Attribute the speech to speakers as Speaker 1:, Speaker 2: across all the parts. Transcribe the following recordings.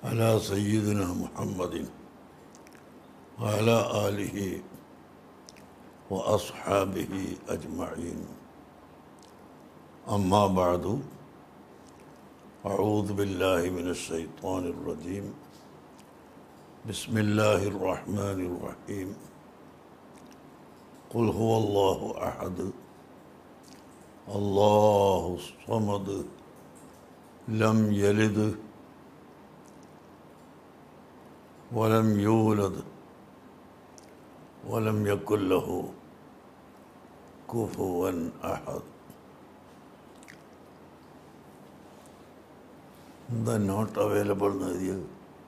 Speaker 1: على سيدنا محمد وعلى آله وأصحابه أجمعين أما بعد أعوذ بالله من الشيطان الرجيم بسم الله الرحمن الرحيم قل هو الله أحد الله الصمد لم يلد ولم يولد ولم يكن له كفوا أحد എന്താ not available എന്ന് എഴുതിയത്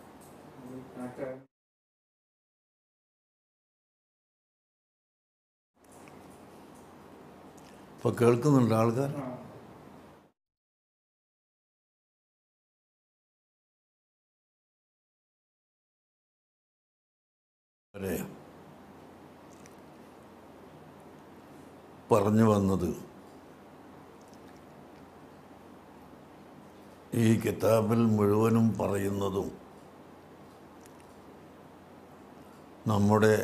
Speaker 1: ഇപ്പൊ കേൾക്കുന്നുണ്ട് ആൾക്കാർ വരെ പറഞ്ഞു വന്നത് ഈ കിതാബിൽ മുഴുവനും പറയുന്നതും നമ്മുടെ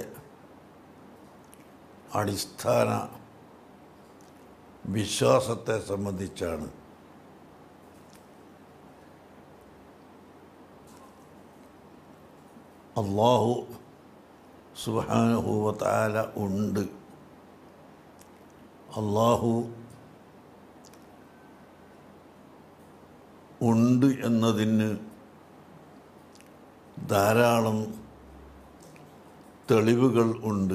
Speaker 1: അടിസ്ഥാന വിശ്വാസത്തെ സംബന്ധിച്ചാണ് അള്ളാഹു സുബാനുഭൂവത്താല ഉണ്ട് അള്ളാഹു ഉണ്ട് എന്നതിന് ധാരാളം തെളിവുകൾ ഉണ്ട്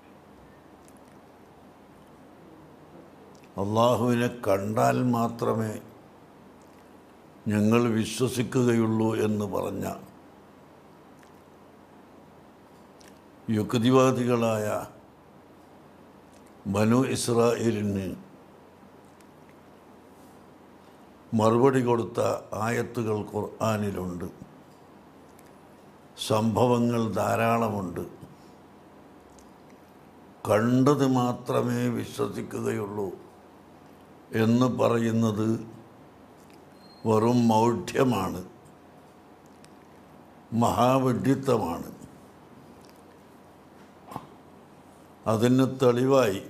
Speaker 1: അള്ളാഹുവിനെ കണ്ടാൽ മാത്രമേ ഞങ്ങൾ വിശ്വസിക്കുകയുള്ളൂ എന്ന് പറഞ്ഞ യുക്തിവാദികളായ ബനു ഇസ്രായേലിന് മറുപടി കൊടുത്ത ആയത്തുകൾ ഖുർആാനിലുണ്ട് സംഭവങ്ങൾ ധാരാളമുണ്ട് കണ്ടത് മാത്രമേ വിശ്വസിക്കുകയുള്ളൂ എന്ന് പറയുന്നത് വെറും മൗഢ്യമാണ് മഹാവിഡ്ഢിത്തമാണ് അതിന് തെളിവായി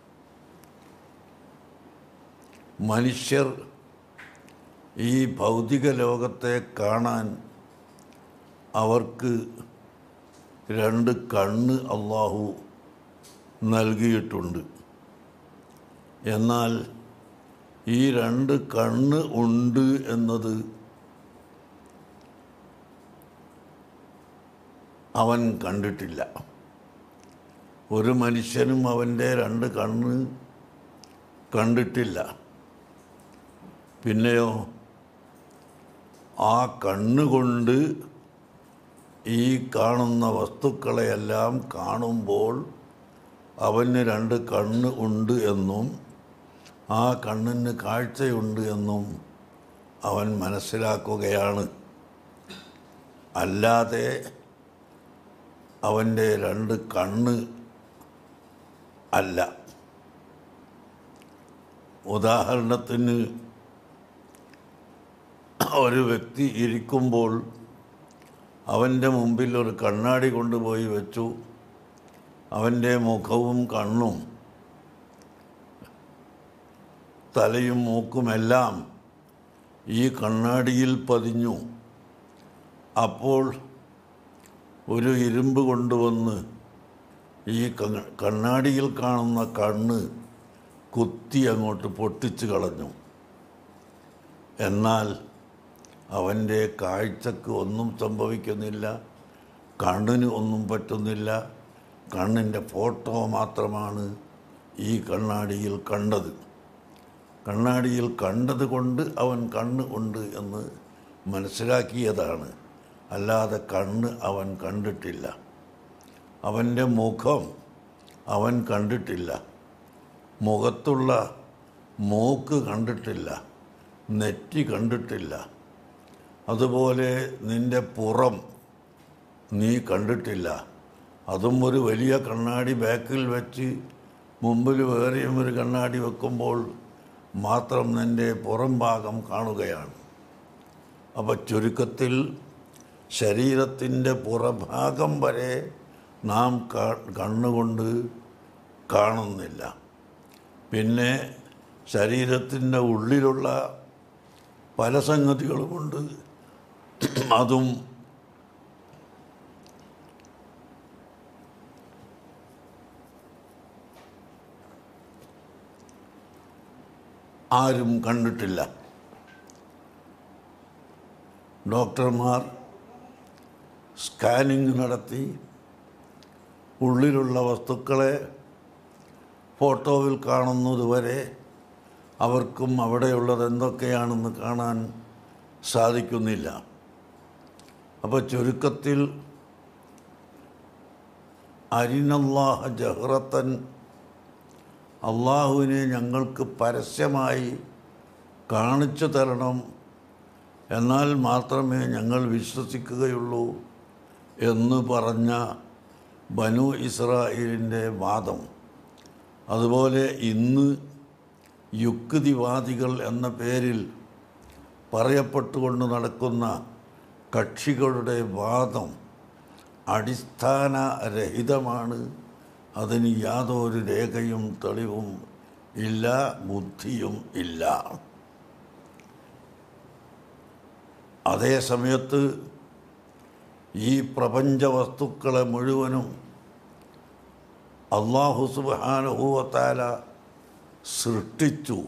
Speaker 1: മനുഷ്യർ ഈ ഭൗതിക ലോകത്തെ കാണാൻ അവർക്ക് രണ്ട് കണ്ണ് അള്ളാഹു നൽകിയിട്ടുണ്ട് എന്നാൽ ഈ രണ്ട് കണ്ണ് ഉണ്ട് എന്നത് അവൻ കണ്ടിട്ടില്ല ഒരു മനുഷ്യനും അവൻ്റെ രണ്ട് കണ്ണ് കണ്ടിട്ടില്ല പിന്നെയോ ആ കണ്ണുകൊണ്ട് ഈ കാണുന്ന വസ്തുക്കളെയെല്ലാം കാണുമ്പോൾ അവന് രണ്ട് കണ്ണ് ഉണ്ട് എന്നും ആ കണ്ണിന് കാഴ്ചയുണ്ട് എന്നും അവൻ മനസ്സിലാക്കുകയാണ് അല്ലാതെ അവൻ്റെ രണ്ട് കണ്ണ് അല്ല ഉദാഹരണത്തിന് ഒരു വ്യക്തി ഇരിക്കുമ്പോൾ അവൻ്റെ മുമ്പിൽ ഒരു കണ്ണാടി കൊണ്ടുപോയി വെച്ചു അവൻ്റെ മുഖവും കണ്ണും തലയും മൂക്കുമെല്ലാം ഈ കണ്ണാടിയിൽ പതിഞ്ഞു അപ്പോൾ ഒരു ഇരുമ്പ് കൊണ്ടുവന്ന് ഈ കണ്ണാടിയിൽ കാണുന്ന കണ്ണ് കുത്തി അങ്ങോട്ട് പൊട്ടിച്ച് കളഞ്ഞു എന്നാൽ അവൻ്റെ കാഴ്ചക്ക് ഒന്നും സംഭവിക്കുന്നില്ല കണ്ണിന് ഒന്നും പറ്റുന്നില്ല കണ്ണിൻ്റെ ഫോട്ടോ മാത്രമാണ് ഈ കണ്ണാടിയിൽ കണ്ടത് കണ്ണാടിയിൽ കണ്ടത് കൊണ്ട് അവൻ കണ്ണ് ഉണ്ട് എന്ന് മനസ്സിലാക്കിയതാണ് അല്ലാതെ കണ്ണ് അവൻ കണ്ടിട്ടില്ല അവൻ്റെ മുഖം അവൻ കണ്ടിട്ടില്ല മുഖത്തുള്ള മൂക്ക് കണ്ടിട്ടില്ല നെറ്റി കണ്ടിട്ടില്ല അതുപോലെ നിൻ്റെ പുറം നീ കണ്ടിട്ടില്ല അതും ഒരു വലിയ കണ്ണാടി ബാക്കിൽ വെച്ച് മുമ്പിൽ വേറെയും ഒരു കണ്ണാടി വെക്കുമ്പോൾ മാത്രം നിൻ്റെ പുറം ഭാഗം കാണുകയാണ് അപ്പോൾ ചുരുക്കത്തിൽ ശരീരത്തിൻ്റെ പുറഭാഗം വരെ നാം കാ- കണ്ണുകൊണ്ട് കാണുന്നില്ല പിന്നെ ശരീരത്തിൻ്റെ ഉള്ളിലുള്ള പല സംഗതികളുമുണ്ട് അതും ആരും കണ്ടിട്ടില്ല ഡോക്ടർമാർ സ്കാനിങ് നടത്തി ഉള്ളിലുള്ള വസ്തുക്കളെ ഫോട്ടോയിൽ കാണുന്നതുവരെ അവർക്കും അവിടെയുള്ളത് എന്തൊക്കെയാണെന്ന് കാണാൻ സാധിക്കുന്നില്ല അപ്പോൾ ചുരുക്കത്തിൽ അരിനല്ലാഹ ജഹ്റത്തൻ അള്ളാഹുവിനെ ഞങ്ങൾക്ക് പരസ്യമായി കാണിച്ചു തരണം എന്നാൽ മാത്രമേ ഞങ്ങൾ വിശ്വസിക്കുകയുള്ളൂ എന്ന് പറഞ്ഞ ബനു ഇസ്രായേലിൻ്റെ വാദം അതുപോലെ ഇന്ന് യുക്തിവാദികൾ എന്ന പേരിൽ പറയപ്പെട്ടുകൊണ്ട് നടക്കുന്ന കക്ഷികളുടെ വാദം അടിസ്ഥാനരഹിതമാണ് അതിന് യാതൊരു രേഖയും തെളിവും ഇല്ല ബുദ്ധിയും ഇല്ല അതേ സമയത്ത് ഈ പ്രപഞ്ച വസ്തുക്കളെ മുഴുവനും അള്ളാഹു സുബാനുഭൂവത്താല സൃഷ്ടിച്ചു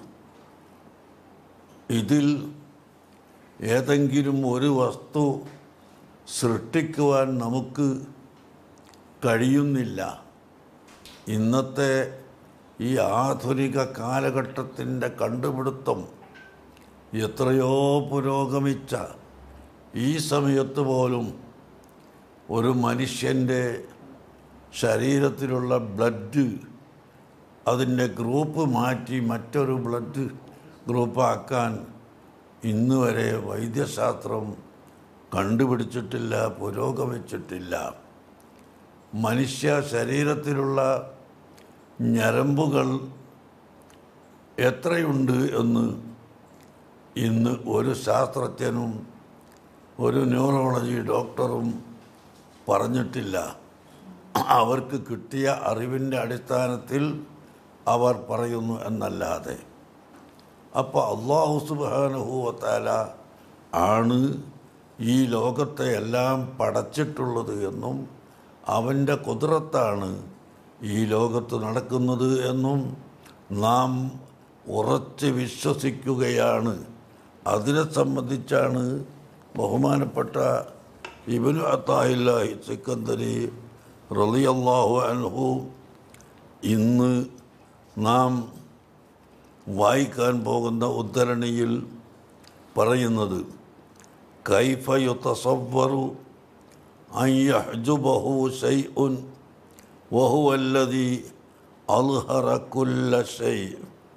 Speaker 1: ഇതിൽ ഏതെങ്കിലും ഒരു വസ്തു സൃഷ്ടിക്കുവാൻ നമുക്ക് കഴിയുന്നില്ല ഇന്നത്തെ ഈ ആധുനിക കാലഘട്ടത്തിൻ്റെ കണ്ടുപിടുത്തം എത്രയോ പുരോഗമിച്ച ഈ സമയത്ത് പോലും ഒരു മനുഷ്യൻ്റെ ശരീരത്തിലുള്ള ബ്ലഡ് അതിൻ്റെ ഗ്രൂപ്പ് മാറ്റി മറ്റൊരു ബ്ലഡ് ഗ്രൂപ്പാക്കാൻ ഇന്ന് വരെ വൈദ്യശാസ്ത്രം കണ്ടുപിടിച്ചിട്ടില്ല പുരോഗമിച്ചിട്ടില്ല മനുഷ്യ ശരീരത്തിലുള്ള ഞരമ്പുകൾ എത്രയുണ്ട് എന്ന് ഇന്ന് ഒരു ശാസ്ത്രജ്ഞനും ഒരു ന്യൂറോളജി ഡോക്ടറും പറഞ്ഞിട്ടില്ല അവർക്ക് കിട്ടിയ അറിവിൻ്റെ അടിസ്ഥാനത്തിൽ അവർ പറയുന്നു എന്നല്ലാതെ അപ്പോൾ അള്ളാഹു സുബാനുഭൂവത്താല ആണ് ഈ ലോകത്തെ എല്ലാം പടച്ചിട്ടുള്ളത് എന്നും അവൻ്റെ കുതിരത്താണ് ഈ ലോകത്ത് നടക്കുന്നത് എന്നും നാം ഉറച്ച് വിശ്വസിക്കുകയാണ് അതിനെ സംബന്ധിച്ചാണ് ബഹുമാനപ്പെട്ട ഇബനു അത്താഹില്ലാഹി സിക്കന്ദരി റളിയല്ലാഹു അൻഹു ഇന്ന് നാം വായിക്കാൻ പോകുന്ന ഉദ്ധരണിയിൽ പറയുന്നത് കൈഫ യുതസവ്വറു അൻ യഹ്ജുബഹു ശൈഉൻ വഹുവ الذي أظهر كل شيء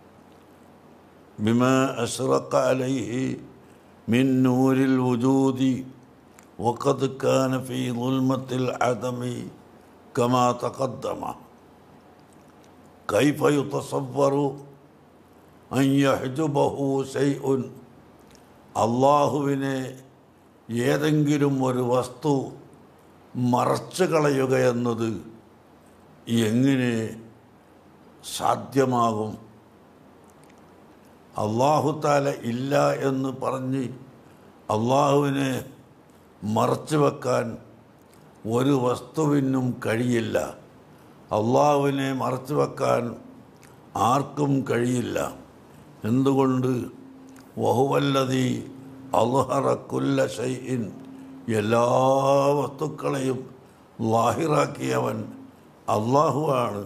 Speaker 1: بما أشرق عليه من نور الوجود وقد كان في ظلمة العدم كما تقدم كيف يتصور أن يحجبه شيء അള്ളാഹുവിനെ ഏതെങ്കിലും ഒരു വസ്തു മറച്ചു കളയുക എന്നത് എങ്ങനെ സാധ്യമാകും അള്ളാഹുത്താല ഇല്ല എന്ന് പറഞ്ഞ് അള്ളാഹുവിനെ മറച്ചു വെക്കാൻ ഒരു വസ്തുവിനും കഴിയില്ല അള്ളാഹുവിനെ മറച്ചു വെക്കാൻ ആർക്കും കഴിയില്ല എന്തുകൊണ്ട് വഹുവല്ലതി അൽഹറ കുല്ല ഷൈഇൻ എല്ലാ വസ്തുക്കളെയും ലാഹിറാക്കിയവൻ അള്ളാഹുവാണ്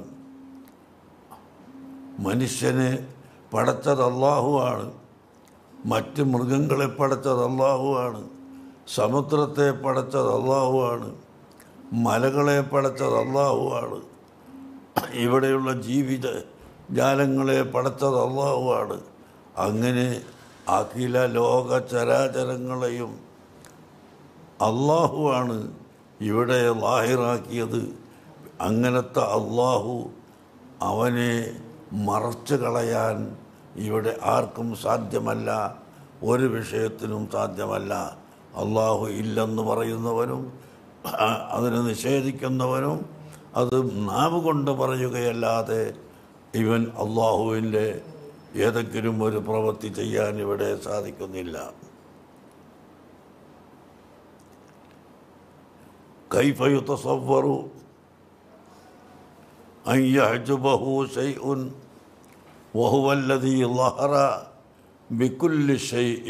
Speaker 1: മനുഷ്യനെ പടച്ചത് അള്ളാഹുവാണ് മറ്റ് മൃഗങ്ങളെ പടച്ചത് അള്ളാഹുവാണ് സമുദ്രത്തെ പടച്ചത് അള്ളാഹുവാണ് മലകളെ പടച്ചത് അള്ളാഹുവാണ് ഇവിടെയുള്ള ജീവിത ജാലങ്ങളെ പടച്ചത് അള്ളാഹുവാണ് അങ്ങനെ അഖില ലോക ചരാചരങ്ങളെയും അള്ളാഹുവാണ് ഇവിടെ ലാഹിറാക്കിയത് അങ്ങനത്തെ അള്ളാഹു അവനെ മറച്ചു കളയാൻ ഇവിടെ ആർക്കും സാധ്യമല്ല ഒരു വിഷയത്തിനും സാധ്യമല്ല അള്ളാഹു ഇല്ലെന്ന് പറയുന്നവനും ആ, അതിനെ നിഷേധിക്കുന്നവനും അത് നാവ് കൊണ്ട് പറയുകയല്ലാതെ ഇവൻ അള്ളാഹുവിൻ്റെ ഏതെങ്കിലും ഒരു പ്രവൃത്തി ചെയ്യാൻ ഇവിടെ സാധിക്കുന്നില്ല كيف يتصور أن يعجبه شيء وهو الذي ظهر بكل شيء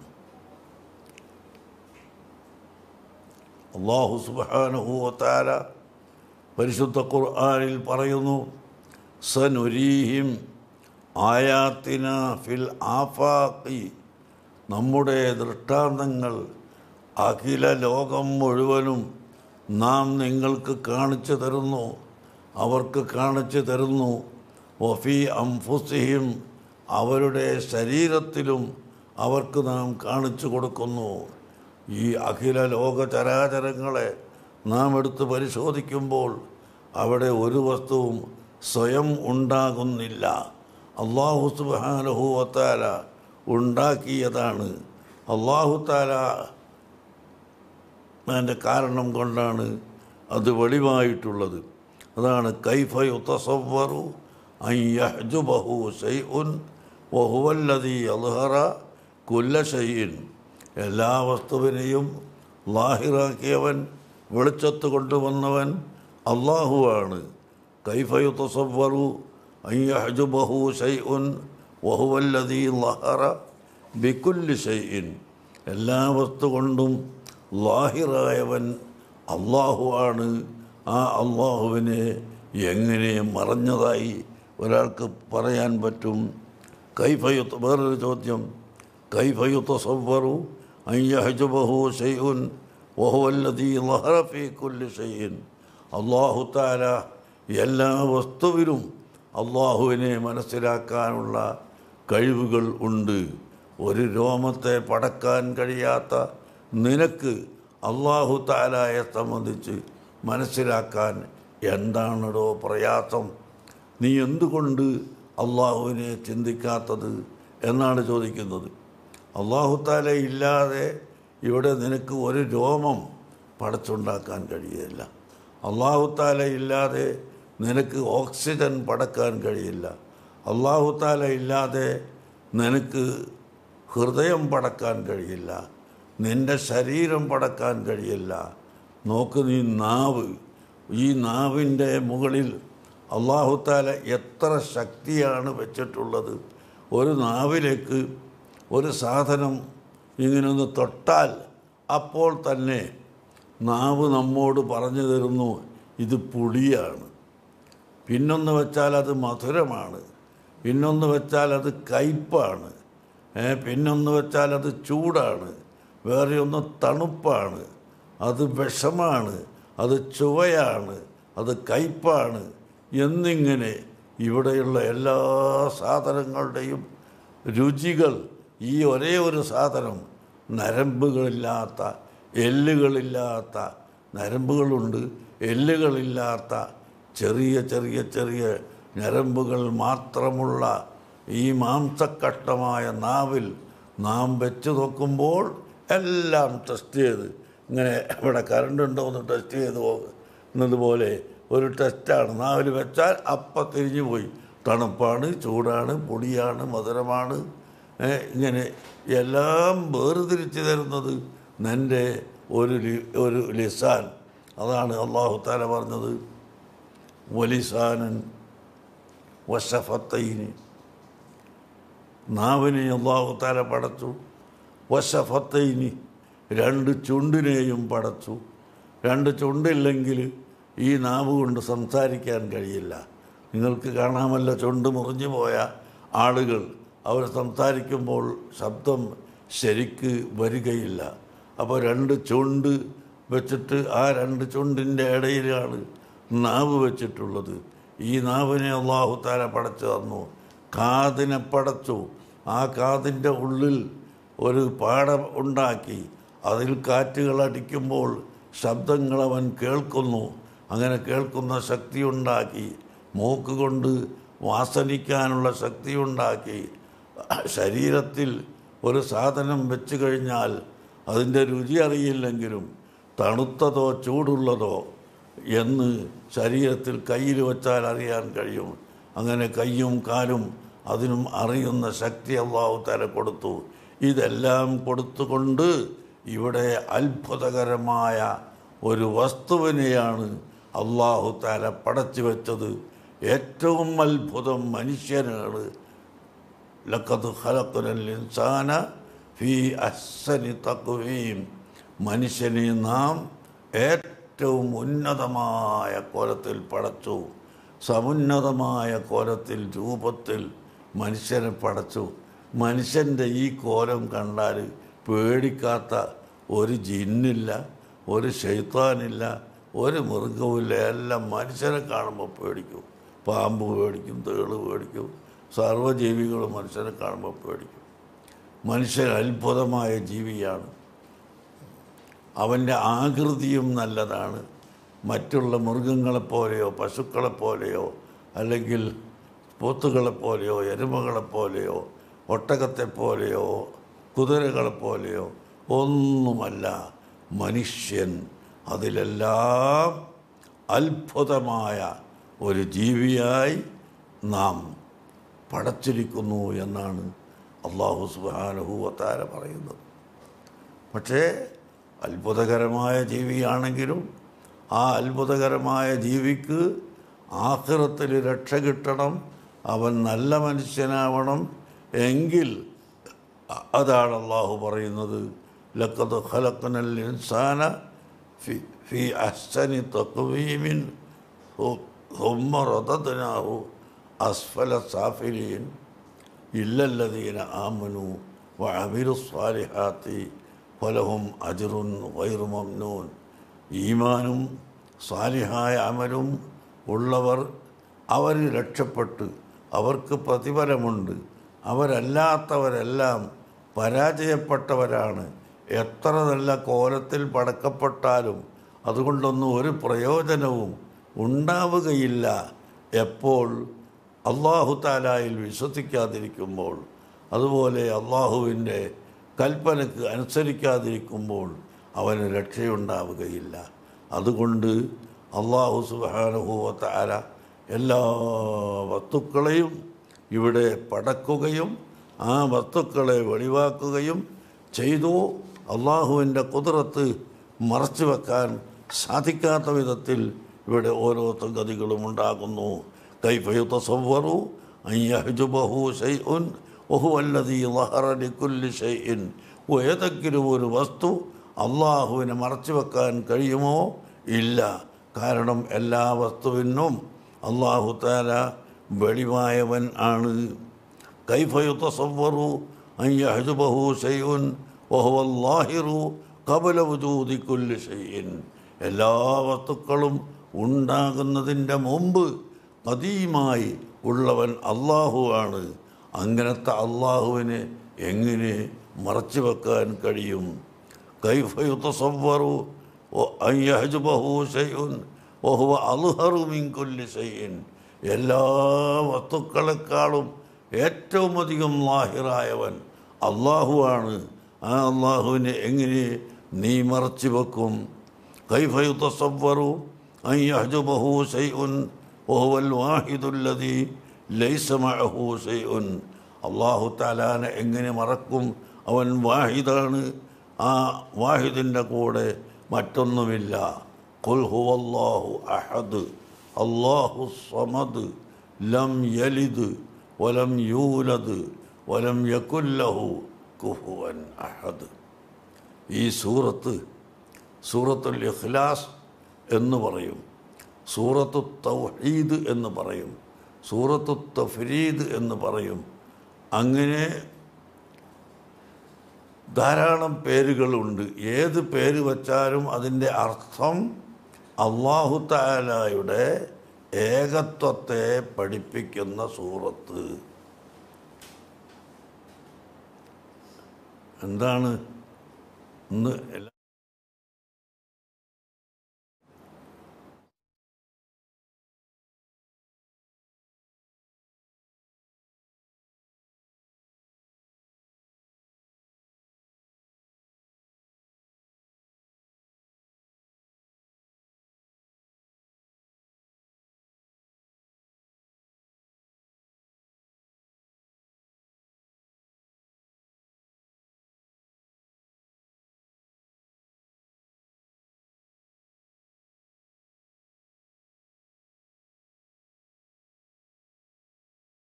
Speaker 1: അള്ളാഹു സുബ്ഹാനഹു വതആല പരിശുദ്ധ ഖുർആനിൽ പറയുന്നു സനുരീഹിം ആയാത്തിന ഫിൽ ആഫാഖി നമ്മുടെ ദൃഷ്ടാന്തങ്ങൾ അഖില ലോകം മുഴുവനും നാം നിങ്ങൾക്ക് കാണിച്ചു തരുന്നു അവർക്ക് കാണിച്ചു തരുന്നു വഫി അംഫുസിഹിം അവരുടെ ശരീരത്തിലും അവർക്ക് നാം കാണിച്ചു കൊടുക്കുന്നു ഈ അഖില ലോക ചരാചരങ്ങളെ നാം എടുത്ത് പരിശോധിക്കുമ്പോൾ അവിടെ ഒരു വസ്തുവും സ്വയം ഉണ്ടാകുന്നില്ല അള്ളാഹു സുബാനഹു വത്താല ഉണ്ടാക്കിയതാണ് അള്ളാഹു താല അതിൻ്റെ കാരണം കൊണ്ടാണ് അത് വെളിവായിട്ടുള്ളത് അതാണ് കൈഫ യുത്തസവ്വറു അയ്യഹ്ജുബഹു ഷൈഉൻ വഹുവല്ലതി അൽഹറ കുല്ല ഷൈഇൻ എല്ലാ വസ്തുവിനെയും ലാഹിറാക്കിയവൻ വെളിച്ചത്ത് കൊണ്ടുവന്നവൻ അള്ളാഹുവാണ് കൈഫ യുത്തസവ്വറു അയ്യഹ്ജുബഹു ഷൈഉൻ വഹുവല്ലതി ലഹറ ബിക്കുല്ലി ഷൈഇൻ എല്ലാ വസ്തു കൊണ്ടും ലാഹിറായവൻ അള്ളാഹുവാണ് ആ അള്ളാഹുവിനെ എങ്ങനെ മറഞ്ഞതായി ഒരാൾക്ക് പറയാൻ പറ്റും കൈഫയുത്ത് വേറൊരു ചോദ്യം കൈഫയുത്ത സവ്വറു അയ്യഹജുബഹു ഷെയ്ഉൻ വഹുവല്ലതി ലഹറഫി കുല്ലി ഷെയ്യിൻ അള്ളാഹു താല എല്ലാ വസ്തുവിലും അള്ളാഹുവിനെ മനസ്സിലാക്കാനുള്ള കഴിവുകൾ ഉണ്ട് ഒരു രോമത്തെ പടക്കാൻ കഴിയാത്ത നിനക്ക് അള്ളാഹു താലായെ സംബന്ധിച്ച് മനസ്സിലാക്കാൻ എന്താണടോ പ്രയാസം നീ എന്തുകൊണ്ട് അള്ളാഹുവിനെ ചിന്തിക്കാത്തത് എന്നാണ് ചോദിക്കുന്നത് അള്ളാഹു താല ഇല്ലാതെ ഇവിടെ നിനക്ക് ഒരു രോമം പടച്ചുണ്ടാക്കാൻ കഴിയില്ല അള്ളാഹു താല ഇല്ലാതെ നിനക്ക് ഓക്സിജൻ പടക്കാൻ കഴിയില്ല അള്ളാഹു താല ഇല്ലാതെ നിനക്ക് ഹൃദയം പടക്കാൻ കഴിയില്ല നിന്റെ ശരീരം പടക്കാൻ കഴിയില്ല നോക്ക് നീ നാവ് ഈ നാവിൻ്റെ മുകളിൽ അള്ളാഹുത്താല എത്ര ശക്തിയാണ് വെച്ചിട്ടുള്ളത് ഒരു നാവിലേക്ക് ഒരു സാധനം ഇങ്ങനൊന്ന് തൊട്ടാൽ അപ്പോൾ തന്നെ നാവ് നമ്മോട് പറഞ്ഞു തരുന്നു ഇത് പുളിയാണ് പിന്നൊന്ന് വെച്ചാൽ അത് മധുരമാണ് പിന്നൊന്ന് വെച്ചാൽ അത് കയ്പാണ് ഏ, പിന്നൊന്ന് വെച്ചാൽ അത് ചൂടാണ് വേറെ ഒന്ന് തണുപ്പാണ് അത് വിഷമാണ് അത് ചുവയാണ് അത് കയ്പാണ് എന്നിങ്ങനെ ഇവിടെയുള്ള എല്ലാ സാധനങ്ങളുടെയും രുചികൾ ഈ ഒരേ ഒരു സാധനം നരമ്പുകളില്ലാത്ത എല്ലുകളില്ലാത്ത നരമ്പുകളുണ്ട് എല്ലുകളില്ലാത്ത ചെറിയ ചെറിയ ചെറിയ ഞരമ്പുകൾ മാത്രമുള്ള ഈ മാംസക്കഷ്ടമായ നാവിൽ നാം വെച്ച് നോക്കുമ്പോൾ എല്ലാം ടെസ്റ്റ് ചെയ്ത് ഇങ്ങനെ ഇവിടെ കറണ്ട് ഉണ്ടോ എന്ന് ടെസ്റ്റ് ചെയ്ത് പോകുന്നതുപോലെ ഒരു ടെസ്റ്റാണ് നാവിൽ വെച്ചാൽ അപ്പം തിരിഞ്ഞു പോയി തണുപ്പാണ് ചൂടാണ് പൊടിയാണ് മധുരമാണ് ഏ, ഇങ്ങനെ എല്ലാം വേർതിരിച്ച് തരുന്നത് നിൻ്റെ ഒരു ലി- ഒരു ലിസാൻ അതാണ് അള്ളാഹു താല പറഞ്ഞത് വലിസാനൻ വശഫത്തൈനി നാവിനെ അള്ളാഹു താല പടച്ചു വശഫത്തൈനി രണ്ട് ചുണ്ടിനെയും പടച്ചു രണ്ട് ചുണ്ടില്ലെങ്കിൽ ഈ നാവ് കൊണ്ട് സംസാരിക്കാൻ കഴിയില്ല നിങ്ങൾക്ക് കാണാമല്ലോ ചുണ്ട് മുറിഞ്ഞു പോയ ആളുകൾ അവർ സംസാരിക്കുമ്പോൾ ശബ്ദം ശരിക്ക് വരികയില്ല അപ്പോൾ രണ്ട് ചുണ്ട് വെച്ചിട്ട് ആ രണ്ട് ചുണ്ടിൻ്റെ ഇടയിലാണ് നാവ് വെച്ചിട്ടുള്ളത് ഈ നാവിനെ അള്ളാഹു താല പടച്ചു തന്നു കാതിനെ പടച്ചു ആ കാതിൻ്റെ ഉള്ളിൽ ഒരു പാട ഉണ്ടാക്കി അതിൽ കാറ്റുകൾ അടിക്കുമ്പോൾ ശബ്ദങ്ങൾ അവൻ കേൾക്കുന്നു അങ്ങനെ കേൾക്കുന്ന ശക്തി ഉണ്ടാക്കി മൂക്ക് കൊണ്ട് വാസനിക്കാനുള്ള ശക്തി ഉണ്ടാക്കി ശരീരത്തിൽ ഒരു സാധനം വെച്ച് കഴിഞ്ഞാൽ അതിൻ്റെ രുചി അറിയില്ലെങ്കിലും തണുത്തതോ ചൂടുള്ളതോ എന്ന് ശരീരത്തിൽ കയ്യിൽ വച്ചാൽ അറിയാൻ കഴിയും അങ്ങനെ കയ്യും കാലും അതിനും അറിയുന്ന ശക്തി അള്ളാഹു തല കൊടുത്തു ഇതെല്ലാം കൊടുത്തുകൊണ്ട് ഇവിടെ അത്ഭുതകരമായ ഒരു വസ്തുവിനെയാണ് അള്ളാഹു താല പടച്ചു വെച്ചത് ഏറ്റവും അത്ഭുതം മനുഷ്യനാണ് ലക്കത് ഖലഖുനൽ ഇൻസാന ഫി അഹ്സനി തഖ്വീം മനുഷ്യനെ നാം ഏറ്റവും ഉന്നതമായ കോലത്തിൽ പടച്ചു സമുന്നതമായ കോലത്തിൽ രൂപത്തിൽ മനുഷ്യനെ പടച്ചു മനുഷ്യൻ്റെ ഈ കോലം കണ്ടാൽ പേടിക്കാത്ത ഒരു ജിന്നില്ല ഒരു ശൈത്താനില്ല ഒരു മൃഗവുമില്ല എല്ലാം മനുഷ്യനെ കാണുമ്പോൾ പേടിക്കും പാമ്പ് പേടിക്കും തേള് പേടിക്കും സർവ്വജീവികളും മനുഷ്യനെ കാണുമ്പോൾ പേടിക്കും മനുഷ്യൻ അത്ഭുതമായ ജീവിയാണ് അവൻ്റെ ആകൃതിയും നല്ലതാണ് മറ്റുള്ള മൃഗങ്ങളെപ്പോലെയോ പശുക്കളെപ്പോലെയോ അല്ലെങ്കിൽ പോത്തുകളെപ്പോലെയോ എരുമകളെപ്പോലെയോ ഒട്ടകത്തെപ്പോലെയോ കുതിരകളെപ്പോലെയോ ഒന്നുമല്ല മനുഷ്യൻ അതിലെല്ലാം അത്ഭുതമായ ഒരു ജീവിയായി നാം പടച്ചിരിക്കുന്നു എന്നാണ് അള്ളാഹു സുബാനുഭൂവത്താര പറയുന്നത് പക്ഷേ അത്ഭുതകരമായ ജീവിയാണെങ്കിലും ആ അത്ഭുതകരമായ ജീവിക്ക് ആഖിറത്തിൽ രക്ഷ കിട്ടണം അവൻ നല്ല മനുഷ്യനാവണം എങ്കിൽ അതാണ് അള്ളാഹു പറയുന്നത് ലക്കത് ഖലഖനൽ ഇൻസാന ഫി ഫി അഹ്സനി തഖ്വീമിൻ ثم رددناه أسفل سافلين إلا الذين آمنوا وعملوا الصالحات ഫലഹും അജറുൻ വൈറു മംനൂൻ ഈമാനും സാലിഹായ അമലും ഉള്ളവർ അവർ രക്ഷപ്പെട്ട് അവർക്ക് പ്രതിഫലമുണ്ട് അവരല്ലാത്തവരെല്ലാം പരാജയപ്പെട്ടവരാണ് എത്ര നല്ല കോലത്തിൽ പടക്കപ്പെട്ടാലും അതുകൊണ്ടൊന്നും ഒരു പ്രയോജനവും ഉണ്ടാവുകയില്ല എപ്പോൾ അള്ളാഹു താലായിൽ വിശ്വസിക്കാതിരിക്കുമ്പോൾ അതുപോലെ അള്ളാഹുവിൻ്റെ കൽപ്പനക്ക് അനുസരിക്കാതിരിക്കുമ്പോൾ അവന് രക്ഷയുണ്ടാവുകയില്ല അതുകൊണ്ട് അള്ളാഹു സുബാനുഭൂവത്താര എല്ലാ വസ്തുക്കളെയും ഇവിടെ പടക്കുകയും ആ വസ്തുക്കളെ വെളിവാക്കുകയും ചെയ്തു അള്ളാഹുവിൻ്റെ കുതിരത്ത് മറച്ചു വെക്കാൻ സാധിക്കാത്ത വിധത്തിൽ ഇവിടെ ഓരോ സംഗതികളും ഉണ്ടാകുന്നു കൈഫയുത്ത സവ്വറു അയ്യഹുബഹു ഷൈഉൻ ഒഹുവല്ലതി ലഹറലിക്കുല്ലി ഷൈഇൻ ഏതെങ്കിലും ഒരു വസ്തു അള്ളാഹുവിനെ മറച്ചു വെക്കാൻ കഴിയുമോ ഇല്ല കാരണം എല്ലാ വസ്തുവിനും അള്ളാഹു താല വെളിവായവൻ ആണ് കൈഫയുത്ത സവ്വറു അയ്യഹുബഹു ഷൈഉൻ ഒഹുവല്ലാഹിറു കബല വുജൂദിക്കുല്ലി ഷൈഇൻ എല്ലാ വസ്തുക്കളും ഉണ്ടാകുന്നതിൻ്റെ മുമ്പ് പതിയുമായി ഉള്ളവൻ അള്ളാഹു ആണ് അങ്ങനത്തെ അള്ളാഹുവിനെ എങ്ങനെ മറച്ചു വെക്കാൻ കഴിയും കൈഫയുത്തസവ്വറു അയ്യഹജുബഹു ഷൈഉൻ ഓഹുവ അൽഹറു മിൻകുല്ലി ഷൈഇൻ എല്ലാ വസ്തുക്കളെക്കാളും ഏറ്റവും അധികം ലാഹിറായവൻ അള്ളാഹുവാണ് ആ അള്ളാഹുവിനെ എങ്ങനെ നീ മറച്ചു വെക്കും കൈഫയുത്തസവ്വറു അയ്യഹജുബഹു ഷൈഉൻ وهو الواحد الذي ليس معه شيء അള്ളാഹു താലാനെ എങ്ങനെ മറക്കും അവൻ വാഹിദാണ് ആ വാഹിദിൻ്റെ കൂടെ മറ്റൊന്നുമില്ല ഖുൽ ഹുവല്ലാഹു അഹദ് അള്ളാഹു സമദ് ലം യലിദ് വലം യൂലദ് വലം യകുല്ലഹു കുഹുവൻ അഹദ് ഈ സൂറത്ത് സൂറത്തുൽ ഇഖ്ലാസ് എന്ന് പറയും സൂറത്തു തൗഹീദ് എന്ന് പറയും സൂറത്തു തഫരീദ് എന്ന് പറയും അങ്ങനെ ധാരാളം പേരുകളുണ്ട് ഏത് പേര് വച്ചാലും അതിൻ്റെ അർത്ഥം അള്ളാഹു താലായുടെ ഏകത്വത്തെ പഠിപ്പിക്കുന്ന സൂറത്ത് എന്താണ് ഇന്ന് എല്ലാ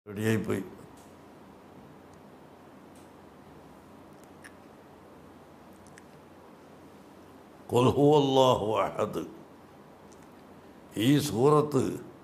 Speaker 1: റെഡിയായിപ്പോയി കൊൽഹു അള്ളാഹു അഹദ് ഈ സൂറത്ത്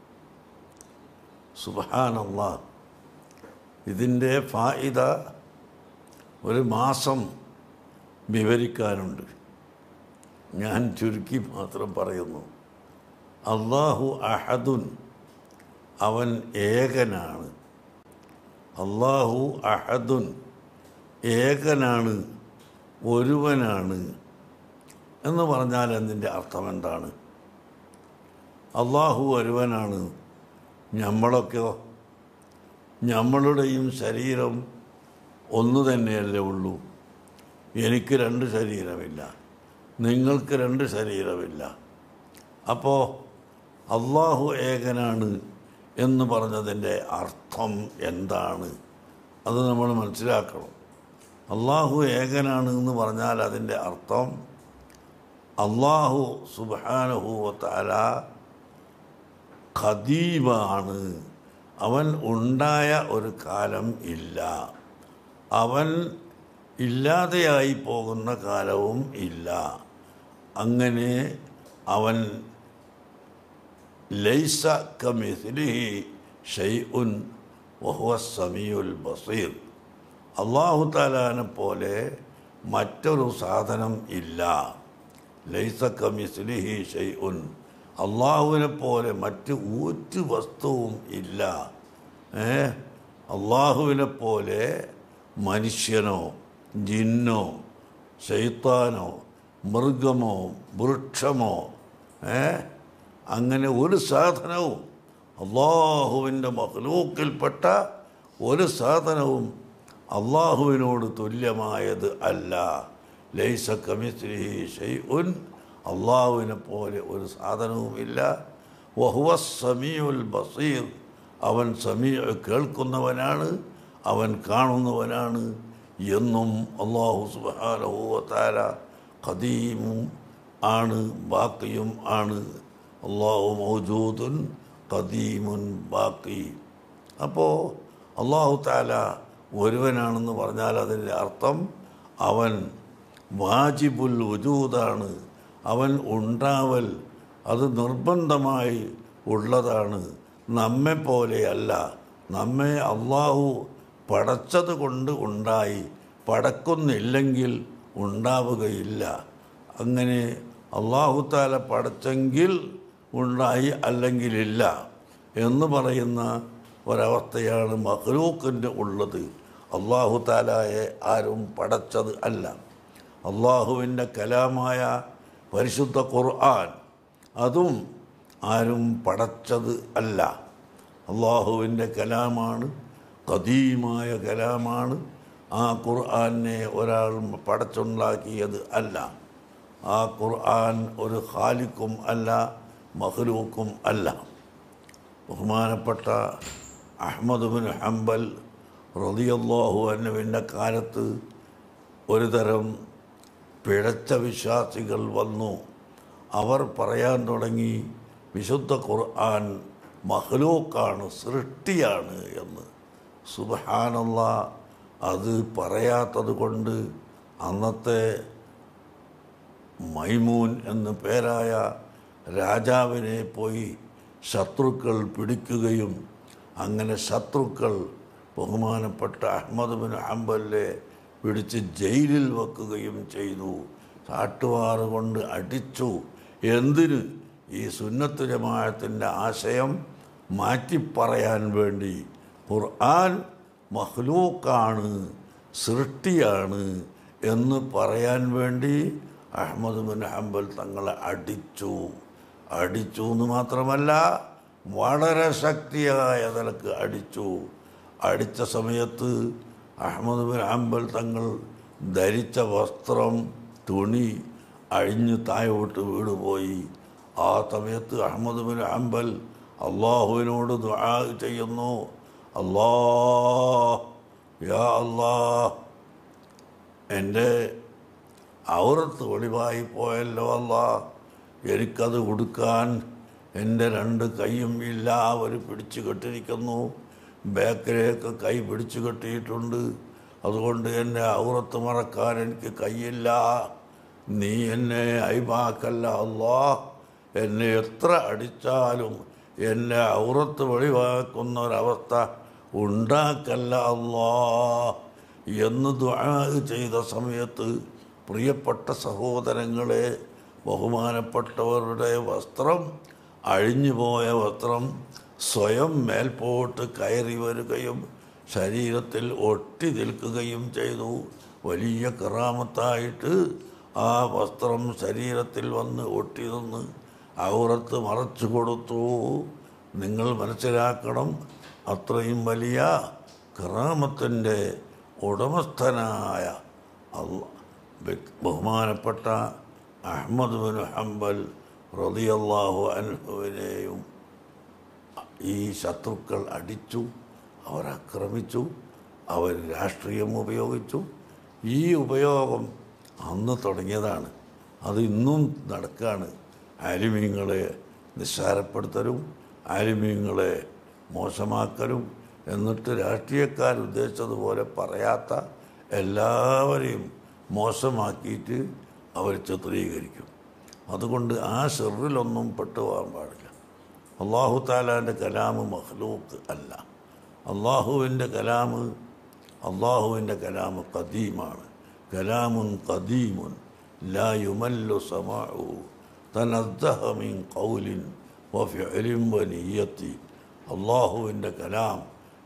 Speaker 1: സുബാനല്ലാ ഇതിൻ്റെ ഫായിദ ഒരു മാസം വിവരിക്കാനുണ്ട് ഞാൻ ചുരുക്കി മാത്രം പറയുന്നു അള്ളാഹു അഹദുൻ അവൻ ഏകനാണ് അള്ളാഹു അഹദുൻ ഏകനാണ് ഒരുവനാണ് എന്ന് പറഞ്ഞാൽ എന്തിൻ്റെ അർത്ഥം എന്താണ് അള്ളാഹു ഒരുവനാണ് നമ്മളൊക്കെയോ നമ്മളുടെയും ശരീരം ഒന്ന് തന്നെയല്ലേ ഉള്ളൂ എനിക്ക് രണ്ട് ശരീരമില്ല നിങ്ങൾക്ക് രണ്ട് ശരീരമില്ല അപ്പോൾ അള്ളാഹു ഏകനാണ് എന്ന് പറഞ്ഞതിൻ്റെ അർത്ഥം എന്താണ് അത് നമ്മൾ മനസ്സിലാക്കണം അള്ളാഹു ഏകനാണ് എന്ന് പറഞ്ഞാൽ അതിൻ്റെ അർത്ഥം അള്ളാഹു സുബാനുഭൂവത്താല ഖദീമാണ് അവൻ ഉണ്ടായ ഒരു കാലം ഇല്ല അവൻ ഇല്ലാതെയായി പോകുന്ന കാലവും ഇല്ല അങ്ങനെ അവൻ ലൈസ കമിസ്ലിഹി ഷെയ്ഉൻ വഹുവ സമീഉൽ ബസീർ അള്ളാഹു താലാനെ പോലെ മറ്റൊരു സാധനം ഇല്ല ലൈസ കമിസ്ലിഹി ഷെയ്ഉൻ അള്ളാഹുവിനെ പോലെ മറ്റ് ഒരു വസ്തുവും ഇല്ല ഏ അള്ളാഹുവിനെ പോലെ മനുഷ്യനോ ജിന്നോ ശൈത്താനോ മൃഗമോ വൃക്ഷമോ ഏ അങ്ങനെ ഒരു സാധനവും അള്ളാഹുവിൻ്റെ മഹ്ലൂക്കിൽപ്പെട്ട ഒരു സാധനവും അള്ളാഹുവിനോട് തുല്യമായത് അല്ല ലൈസ കമിസ്ലി ഷെയ്ഉൻ അള്ളാഹുവിനെ പോലെ ഒരു സാധനവുമില്ല വഹുവ സമീഉൽ ബസീർ അവൻ സമീ കേൾക്കുന്നവനാണ് അവൻ കാണുന്നവനാണ് എന്നും അള്ളാഹു സുബാനഹുവത്താല ഖദീമും ആണ് ബാക്കിയും ആണ് അള്ളാഹു മൗജൂദുൻ ഖദീമുൻ ബാക്കി അപ്പോൾ അള്ളാഹു താല ഒരുവനാണെന്ന് പറഞ്ഞാൽ അതിൻ്റെ അർത്ഥം അവൻ വാജിബുൽ വജൂദാണ് അവൻ ഉണ്ടാവൽ അത് നിർബന്ധമായി ഉള്ളതാണ് നമ്മെ പോലെയല്ല നമ്മെ അള്ളാഹു പടച്ചത് കൊണ്ട് ഉണ്ടായി പടക്കുന്നില്ലെങ്കിൽ ഉണ്ടാവുകയില്ല അങ്ങനെ അള്ളാഹുത്താല പടച്ചെങ്കിൽ ഉണ്ടായി അല്ലെങ്കിലില്ല എന്ന് പറയുന്ന ഒരവസ്ഥയാണ് മഹ്ലൂക്കിൻ്റെ ഉള്ളത് അള്ളാഹു താലായെ ആരും പടച്ചത് അല്ല അള്ളാഹുവിൻ്റെ കലാമായ പരിശുദ്ധ ഖുർആൻ അതും ആരും പടച്ചത് അല്ല അള്ളാഹുവിൻ്റെ കലാമാണ് കദീമായ കലാമാണ് ആ ഖുർആനെ ഒരാൾ പടച്ചുണ്ടാക്കിയത് അല്ല ആ ഖുർആൻ ഒരു ഖാലിക്കും അല്ല മഹ്ലൂക്കും അല്ല ബഹുമാനപ്പെട്ട അഹമ്മദ് ബിൻ ഹംബൽ റളിയല്ലാഹു അന്നുവിൻ്റെ കാലത്ത് ഒരു തരം പിഴച്ച വിശ്വാസികൾ വന്നു അവർ പറയാൻ തുടങ്ങി വിശുദ്ധ ഖുർആൻ മഹ്ലൂക്കാണ് സൃഷ്ടിയാണ് എന്ന് സുബഹാനല്ല അത് പറയാത്തത് കൊണ്ട് അന്നത്തെ മൈമൂൻ എന്നു പേരായ രാജാവിനെ പോയി ശത്രുക്കൾ പിടിക്കുകയും അങ്ങനെ ശത്രുക്കൾ ബഹുമാനപ്പെട്ട അഹമ്മദ് ബിൻ ഹംബലിനെ പിടിച്ച് ജയിലിൽ വെക്കുകയും ചെയ്തു ചാട്ടുവാറ് കൊണ്ട് അടിച്ചു എന്തിന് ഈ സുന്നത്ത് ജമാഅത്തിൻ്റെ ആശയം മാറ്റിപ്പറയാൻ വേണ്ടി ഖുർആൻ മഹ്ലൂക്കാണ് സൃഷ്ടിയാണ് എന്ന് പറയാൻ വേണ്ടി അഹമ്മദ് ബിൻ ഹംബൽ തങ്ങളെ അടിച്ചു അടിച്ചു എന്ന് മാത്രമല്ല വളരെ ശക്തിയായ നിലക്ക് അടിച്ചു അടിച്ച സമയത്ത് അഹമ്മദ് ബിൻ ഹംബൽ തങ്ങൾ ധരിച്ച വസ്ത്രം തുണി അഴിഞ്ഞ് താഴോട്ട് വീടുപോയി ആ സമയത്ത് അഹമ്മദ് ബിൻ ഹംബൽ അള്ളാഹുവിനോട് ദുആ ചെയ്യുന്നു അല്ലാ യാ അല്ലാ എൻ്റെ ഔറത്ത് ഒളിവായി പോയല്ലോ അല്ല എനിക്കത് കൊടുക്കാൻ എൻ്റെ രണ്ട് കൈയും ഇല്ല അവർ പിടിച്ചു കെട്ടിരിക്കുന്നു ബാക്കിലേക്ക് കൈ പിടിച്ചു കെട്ടിയിട്ടുണ്ട് അതുകൊണ്ട് എന്നെ ഔറത്ത് മറക്കാൻ എനിക്ക് കയ്യില്ല നീ എന്നെ അയിമാക്കല്ല അല്ലാ എന്നെ എത്ര അടിച്ചാലും എന്നെ ഔറത്ത് വെളിവാക്കുന്ന ഒരവസ്ഥ ഉണ്ടാക്കല്ല അല്ലാ എന്ന് ദുആ ചെയ്ത സമയത്ത് പ്രിയപ്പെട്ട സഹോദരങ്ങളെ ബഹുമാനപ്പെട്ടവരുടെ വസ്ത്രം അഴിഞ്ഞുപോയ വസ്ത്രം സ്വയം മേൽപോട്ട് കയറി വരികയും ശരീരത്തിൽ ഒട്ടി നിൽക്കുകയും ചെയ്തു വലിയ കറാമത്തായിട്ട് ആ വസ്ത്രം ശരീരത്തിൽ വന്ന് ഒട്ടി നിന്ന് ഔറത്ത് മറച്ചു കൊടുത്തു നിങ്ങൾ മനസ്സിലാക്കണം അത്രയും വലിയ കറാമത്തിൻ്റെ ഉടമസ്ഥനായ അള്ള- വ്യക്- ബഹുമാനപ്പെട്ട അഹമ്മദ് ബിൻ ഹംബൽ റളിയല്ലാഹു അൻഹുവിനെയും ഈ ശത്രുക്കൾ അടിച്ചു അവർ ആക്രമിച്ചു അവർ രാഷ്ട്രീയം ഉപയോഗിച്ചു ഈ ഉപയോഗം അന്ന് തുടങ്ങിയതാണ് അത് ഇന്നും നടക്കുകയാണ് ആലിമീങ്ങളെ നിസ്സാരപ്പെടുത്തലും ആലിമീങ്ങളെ മോശമാക്കലും എന്നിട്ട് രാഷ്ട്രീയക്കാർ ഉദ്ദേശിച്ചതുപോലെ പറയാത്ത എല്ലാവരെയും മോശമാക്കിയിട്ട് അവർ ചിത്രീകരിക്കും അതുകൊണ്ട് ആ ഷെറിലൊന്നും പെട്ടുപോകാൻ പാടില്ല അള്ളാഹു താലാൻ്റെ കലാമ് മഹ്ലൂക്ക് അല്ല അള്ളാഹുവിൻ്റെ കലാമ് അള്ളാഹുവിൻ്റെ കലാമ് കദീമാണ് കലാമുൻ കദീമുൻ ലാ യുമല്ലു സമാഉ തനദ്ദഹ മിൻ ഖൗലിൻ വഫിഅലിൻ വനിയത്തി അള്ളാഹുവിൻ്റെ കലാം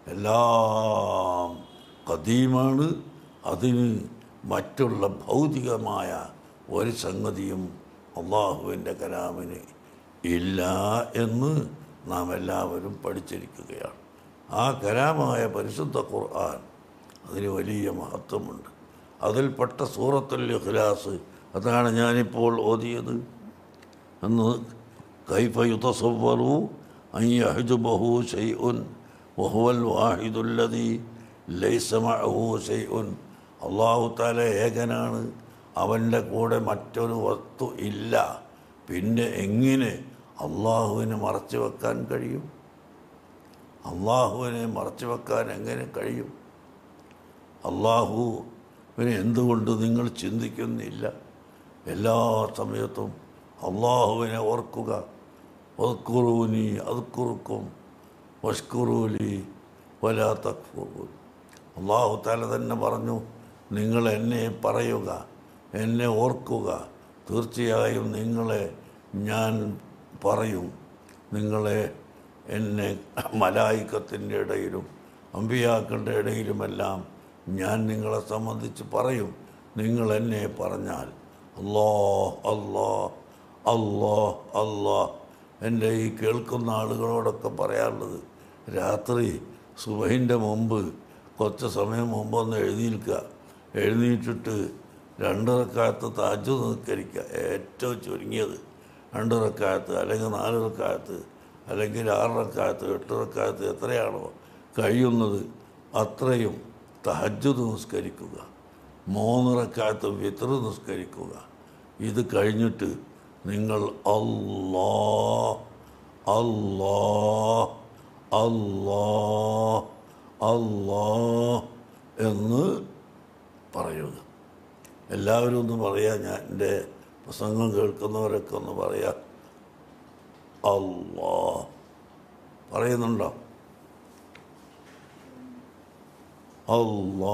Speaker 1: എല്ലാം കദീമാണ് അതിന് മറ്റുള്ള ഭൗതികമായ ഒരു സംഗതിയും അള്ളാഹുവിൻ്റെ കലാമിന് ഇല്ല എന്ന് നാം എല്ലാവരും പഠിച്ചിരിക്കുകയാണ് ആ കലാമായ പരിശുദ്ധ ഖുർആൻ അതിന് വലിയ മഹത്വമുണ്ട് അതിൽപ്പെട്ട സൂറത്തുൽ ഇഖ്ലാസ് അതാണ് ഞാനിപ്പോൾ ഓതിയത് എന്ന് കൈഫ യുതസവ്വറു അൻ യഹ്ജുബഹു ഷൈഉൻ വഹുവൽ വാഹിദുല്ലദി ലൈസ മഅഹു ഷൈഉൻ അള്ളാഹു താല ഏകനാണ് അവൻ്റെ കൂടെ മറ്റൊരു വസ്തു ഇല്ല പിന്നെ എങ്ങനെ അള്ളാഹുവിനെ മറച്ചു വെക്കാൻ കഴിയും അള്ളാഹുവിനെ മറച്ചു വെക്കാൻ എങ്ങനെ കഴിയും അള്ളാഹുവിനെ എന്തുകൊണ്ട് നിങ്ങൾ ചിന്തിക്കുന്നില്ല എല്ലാ സമയത്തും അള്ളാഹുവിനെ ഓർക്കുക ഒതുക്കുറൂനി അതുക്കുറുക്കും വഷ്കുറൂലി വലാ തക്ഫുറൂൻ അള്ളാഹു താല തന്നെ പറഞ്ഞു നിങ്ങൾ എന്നെ പറയുക എന്നെ ഓർക്കുക തീർച്ചയായും നിങ്ങളെ ഞാൻ പറയും നിങ്ങളെ എന്നെ മലായിക്കത്തിൻ്റെ ഇടയിലും അമ്പിയാക്കളുടെ ഇടയിലുമെല്ലാം ഞാൻ നിങ്ങളെ സംബന്ധിച്ച് പറയും നിങ്ങൾ എന്നെ പറഞ്ഞാൽ അല്ലോ അല്ലോ അല്ലോ അല്ലോ എൻ്റെ ഈ കേൾക്കുന്ന ആളുകളോടൊക്കെ പറയാനുള്ളത് രാത്രി സുബഹിൻ്റെ മുമ്പ് കുറച്ച് സമയം മുമ്പ് ഒന്ന് എഴുന്നേൽക്കുക എഴുന്നേറ്റിട്ട് രണ്ടിറക്കാലത്ത് താജ് നിസ്കരിക്കുക ഏറ്റവും ചുരുങ്ങിയത് രണ്ടിറക്കാലത്ത് അല്ലെങ്കിൽ നാലിറക്കാലത്ത് അല്ലെങ്കിൽ ആറിറക്കാലത്ത് എട്ടിറക്കാലത്ത് എത്രയാണോ കഴിയുന്നത് അത്രയും തഹജ്ജുദ് നിസ്കരിക്കുക മൂന്നിറക്കാലത്ത് വിത്ര നിസ്കരിക്കുക ഇത് കഴിഞ്ഞിട്ട് നിങ്ങൾ അല്ലാ അല്ലാ അല്ലാ അല്ലാ എന്ന് പറയുക എല്ലാവരും ഒന്ന് പറയാ ഞാൻ എൻ്റെ പ്രസംഗം കേൾക്കുന്നവരൊക്കെ ഒന്ന് പറയാ അല്ലാ പറയുന്നുണ്ടോ അല്ലാ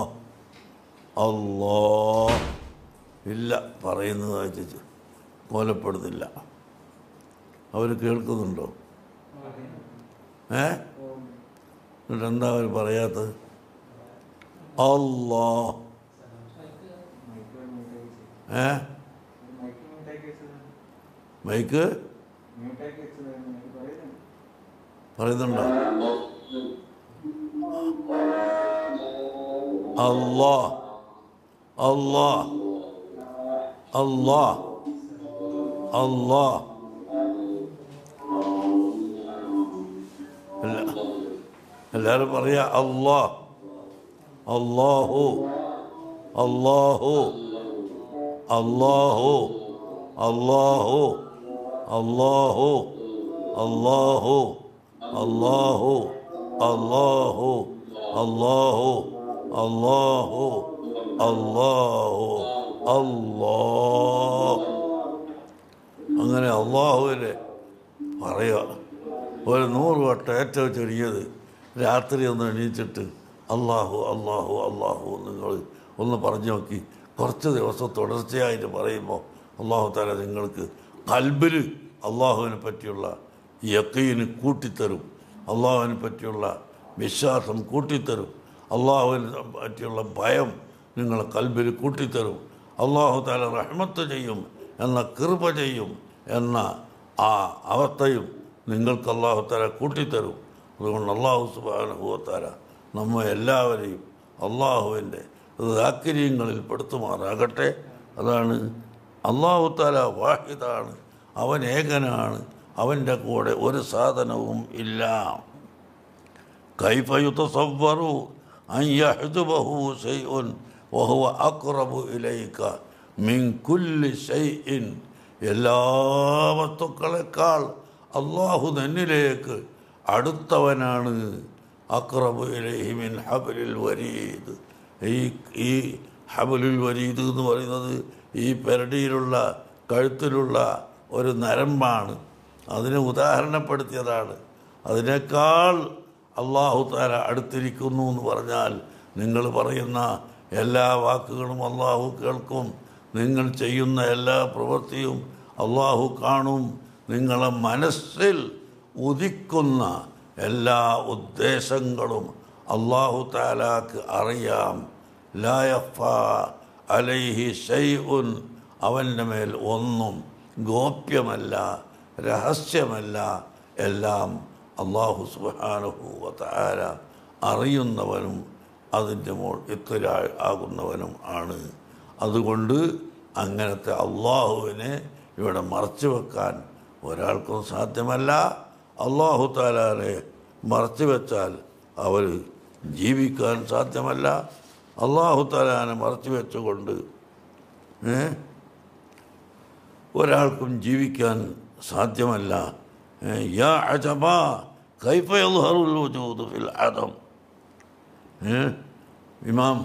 Speaker 1: അല്ലാ ഇല്ല പറയുന്നത് വെച്ചിട്ട് കോലപ്പെടുന്നില്ല അവർ കേൾക്കുന്നുണ്ടോ ഏ എന്നിട്ട് എന്താ അവർ പറയാത്തത് അല്ലാ ഏ മൈക്ക് പറയുന്നുണ്ടോ അല്ലാ അല്ലാ അല്ലാ അല്ലാ എല്ലാ- എല്ലാവരും പറയാ അല്ലാ അല്ലാഹു അല്ലാഹു അല്ലാഹു അല്ലാഹു അല്ലാഹു അല്ലാഹു അല്ലാഹു അല്ലാഹു അല്ലാഹു അല്ലാഹു അല്ലാഹു അല്ലാഹ് അങ്ങനെ അള്ളാഹുവിനെ പറയുക ഒരു നൂറ് വട്ടം ഏറ്റവും ചെറിയത് രാത്രി ഒന്ന് എണീച്ചിട്ട് അള്ളാഹു അള്ളാഹു അള്ളാഹു നിങ്ങൾ ഒന്ന് പറഞ്ഞു നോക്കി കുറച്ച് ദിവസം തുടർച്ചയായിട്ട് പറയുമ്പോൾ അള്ളാഹു താല നിങ്ങൾക്ക് കൽബിൽ അള്ളാഹുവിനെ പറ്റിയുള്ള യക്കീന് കൂട്ടിത്തരും അള്ളാഹുവിനെ പറ്റിയുള്ള വിശ്വാസം കൂട്ടിത്തരും അള്ളാഹുവിനെ പറ്റിയുള്ള ഭയം നിങ്ങളെ കൽബിൽ കൂട്ടിത്തരും അള്ളാഹു താല റഹ്മത്ത് ചെയ്യും എന്ന കൃപ ചെയ്യും എന്ന ആ അവസ്ഥയും നിങ്ങൾക്ക് അള്ളാഹു താല കൂട്ടിത്തരും അതുകൊണ്ട് അള്ളാഹു സുബാനുഭവത്താര നമ്മെ എല്ലാവരെയും അള്ളാഹുവിൻ്റെ ദാക്കിര്യങ്ങളിൽ പെടുത്തുമാറാകട്ടെ അതാണ് അള്ളാഹു താല വാഹിദാണ് അവൻ ഏകനാണ് അവൻ്റെ കൂടെ ഒരു സാധനവും ഇല്ല كيف يتصور أن يحجبه شيء وهو أقرب إليك من كل شيء എല്ലാ വസ്തുക്കളെക്കാൾ അള്ളാഹു തന്നിലേക്ക് അടുത്തവനാണ് അക്രബ് ഇലഹിമിൻ ഹബലിൽ വരീദ് ഈ ഈ ഹബലുൽ വരീദ് എന്ന് പറയുന്നത് ഈ പെരടിയിലുള്ള കഴുത്തിലുള്ള ഒരു നരമ്പാണ് അതിനെ ഉദാഹരണപ്പെടുത്തിയതാണ് അതിനേക്കാൾ അള്ളാഹു താല അടുത്തിരിക്കുന്നു എന്ന് പറഞ്ഞാൽ നിങ്ങൾ പറയുന്ന എല്ലാ വാക്കുകളും അള്ളാഹു കേൾക്കും നിങ്ങൾ ചെയ്യുന്ന എല്ലാ പ്രവൃത്തിയും അള്ളാഹു കാണും നിങ്ങളെ മനസ്സിൽ ഉദിക്കുന്ന എല്ലാ ഉദ്ദേശങ്ങളും അള്ളാഹു താലാക്ക് അറിയാം ലായഫ അലൈഹി ഷൈഉൻ അവൻ്റെ മേൽ ഒന്നും ഗോപ്യമല്ല രഹസ്യമല്ല എല്ലാം അള്ളാഹു സുബാനുഭൂവത്താര അറിയുന്നവനും അതിൻ്റെ മോൾ ഇത്തര ആകുന്നവനും ആണ് അതുകൊണ്ട് അങ്ങനത്തെ അള്ളാഹുവിനെ ഇവിടെ മറച്ചു വെക്കാൻ ഒരാൾക്കും സാധ്യമല്ല അള്ളാഹു താലാനെ മറച്ചു വെച്ചാൽ അവർ ജീവിക്കാൻ സാധ്യമല്ല അള്ളാഹു താലാനെ മറച്ചു വെച്ചുകൊണ്ട് ഏ ഒരാൾക്കും ജീവിക്കാൻ സാധ്യമല്ല ഏ, യാ അജബ കൈഫ യദ്ഹറുൽ വജൂദ് ഫിൽ അദം ഏ? ഇമാം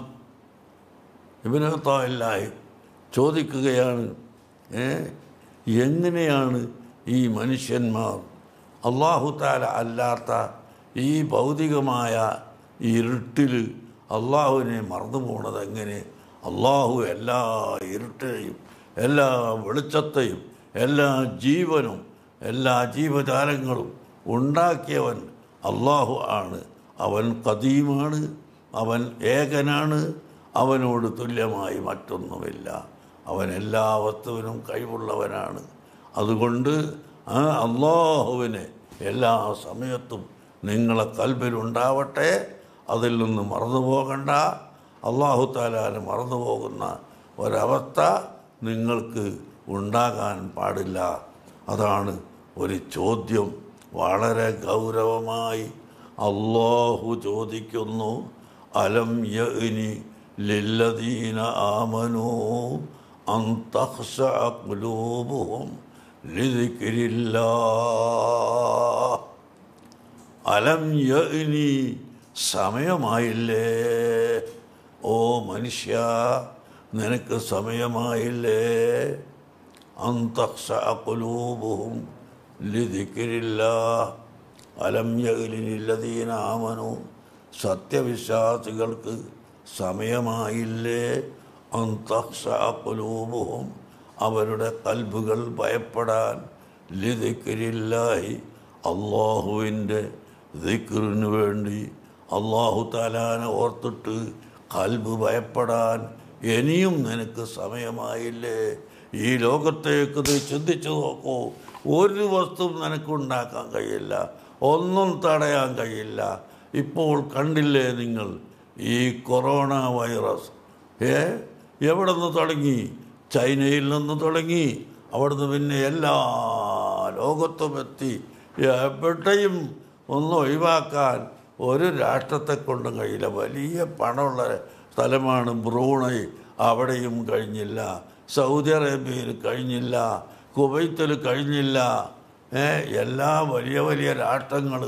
Speaker 1: ഇബിനത്തായി ചോദിക്കുകയാണ് ഏ എങ്ങനെയാണ് ഈ മനുഷ്യന്മാർ അള്ളാഹു താല അല്ലാത്ത ഈ ഭൗതികമായ ഇരുട്ടിൽ അള്ളാഹുവിനെ മറന്നു പോണത് എങ്ങനെ അള്ളാഹു എല്ലാ ഇരുട്ടിനെയും എല്ലാ വെളിച്ചത്തെയും എല്ലാ ജീവനും എല്ലാ ജീവജാലങ്ങളും ഉണ്ടാക്കിയവൻ അള്ളാഹു ആണ് അവൻ കദീമാണ് അവൻ ഏകനാണ് അവനോട് തുല്യമായി മറ്റൊന്നുമില്ല അവൻ എല്ലാ വസ്തുവിനും കഴിവുള്ളവനാണ് അതുകൊണ്ട് ആ അള്ളാഹുവിനെ എല്ലാ സമയത്തും നിങ്ങളെ കൽബിലുണ്ടാവട്ടെ അതിൽ നിന്ന് മറന്നു പോകണ്ട അള്ളാഹു താലാന് മറന്നു പോകുന്ന ഒരവസ്ഥ നിങ്ങൾക്ക് ഉണ്ടാകാൻ പാടില്ല അതാണ് ഒരു ചോദ്യം വളരെ ഗൗരവമായി അള്ളാഹു ചോദിക്കുന്നു അലം യഇനി ലില്ലദീന ആമനു അൻ തഖ്ശഅ ഖുലൂബുഹും ലിദിക്രില്ലാഹ് അലം യഇനി സമയമായില്ലേ ഓ മനുഷ്യ നിനക്ക് സമയമായില്ലേ അന്തക്സഅഖുലൂബുഹും ലിദിക്രില്ലാ അലം യഗ്ലിനില്ലദീന ആമനു സത്യവിശ്വാസികൾക്ക് സമയമായില്ലേ അന്തക്സഅഖുലൂബുഹും അവരുടെ കൽബുകൾ ഭയപ്പെടാൻ ലിദിക്രില്ലാഹി അള്ളാഹുവിൻ്റെ ദിക്റിന് വേണ്ടി അള്ളാഹു താലാനെ ഓർത്തിട്ട് കൽബ് ഭയപ്പെടാൻ ഇനിയും നിനക്ക് സമയമായില്ലേ ഈ ലോകത്തേക്ക് നീ ചിന്തിച്ചു നോക്കൂ ഒരു വസ്തുവും നിനക്കുണ്ടാക്കാൻ കഴിയില്ല ഒന്നും തടയാൻ കഴിയില്ല ഇപ്പോൾ കണ്ടില്ലേ നിങ്ങൾ ഈ കൊറോണ വൈറസ് ഏ എവിടെ നിന്ന് തുടങ്ങി ചൈനയിൽ നിന്ന് തുടങ്ങി അവിടുന്ന് പിന്നെ എല്ലാ ലോകത്തും എത്തി എവിടെയും ഒന്ന് ഒഴിവാക്കാൻ ഒരു രാഷ്ട്രത്തെ കൊണ്ടും കഴിയില്ല വലിയ പണമുള്ള സ്ഥലമാണ് ബ്രൂണൈ അവിടെയും കഴിഞ്ഞില്ല സൗദി അറേബ്യയിൽ കഴിഞ്ഞില്ല കുവൈത്തിൽ കഴിഞ്ഞില്ല ഏ എല്ലാ വലിയ വലിയ രാഷ്ട്രങ്ങൾ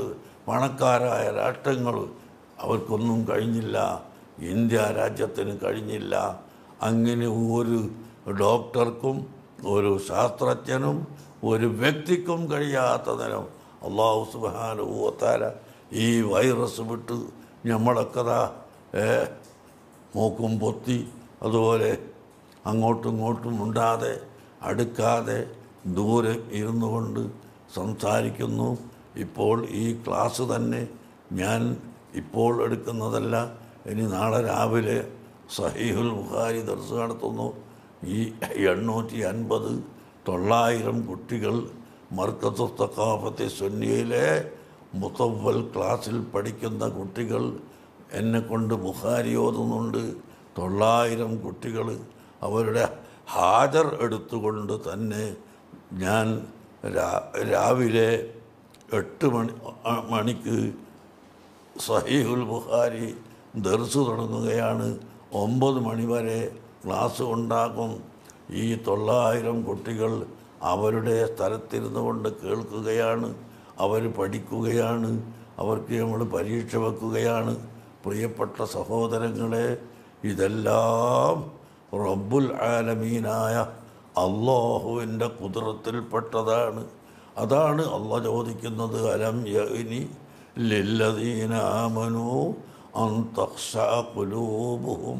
Speaker 1: പണക്കാരായ രാഷ്ട്രങ്ങൾ അവർക്കൊന്നും കഴിഞ്ഞില്ല ഇന്ത്യ രാജ്യത്തിന് കഴിഞ്ഞില്ല അങ്ങനെ ഒരു ഡോക്ടർക്കും ഒരു ശാസ്ത്രജ്ഞനും ഒരു വ്യക്തിക്കും കഴിയാത്തതിനും അള്ളാഹു സുബാനുഭൂത്താര ഈ വൈറസ് വിട്ട് നമ്മളൊക്കെ ദാ, ഏ, മൂക്കും പൊത്തി അതുപോലെ അങ്ങോട്ടും ഇങ്ങോട്ടും ഉണ്ടാതെ അടുക്കാതെ ദൂരെ ഇരുന്നു കൊണ്ട് സംസാരിക്കുന്നു ഇപ്പോൾ ഈ ക്ലാസ് തന്നെ ഞാൻ ഇപ്പോൾ എടുക്കുന്നതല്ല ഇനി നാളെ രാവിലെ സഹീഹുൽ ബുഖാരി ദർസ് നടത്തുന്നു ഈ എണ്ണൂറ്റി അൻപത് തൊള്ളായിരം കുട്ടികൾ മർക്കത്തു തക്കാഫത്തെ സുന്നിയിലെ മുത്തവൽ ക്ലാസ്സിൽ പഠിക്കുന്ന കുട്ടികൾ എന്നെ കൊണ്ട് ബുഖാരി ഓതുന്നുണ്ട് തൊള്ളായിരം കുട്ടികൾ അവരുടെ ഹാജർ എടുത്തുകൊണ്ട് തന്നെ ഞാൻ രാ- രാവിലെ എട്ട് മണി ആ, മണിക്ക് സഹീഹുൽ ബുഖാരി ദർസ് തുടങ്ങുകയാണ് ഒമ്പത് മണിവരെ ക്ലാസ് ഉണ്ടാകും ഈ തൊള്ളായിരം കുട്ടികൾ അവരുടെ സ്ഥലത്തിരുന്നു കൊണ്ട് കേൾക്കുകയാണ് അവർ പഠിക്കുകയാണ് അവർക്ക് നമ്മൾ പരീക്ഷ വെക്കുകയാണ് പ്രിയപ്പെട്ട സഹോദരങ്ങളെ ഇതെല്ലാം റബ്ബുൽ ആലമീനായ അള്ളാഹുവിൻ്റെ കുതിരത്തിൽപ്പെട്ടതാണ് അതാണ് അള്ളാഹ് ചോദിക്കുന്നത് അലം യഇനി ലില്ലദീന ആമനു അൻ തഖ്ശഅ ഖുലൂബുഹും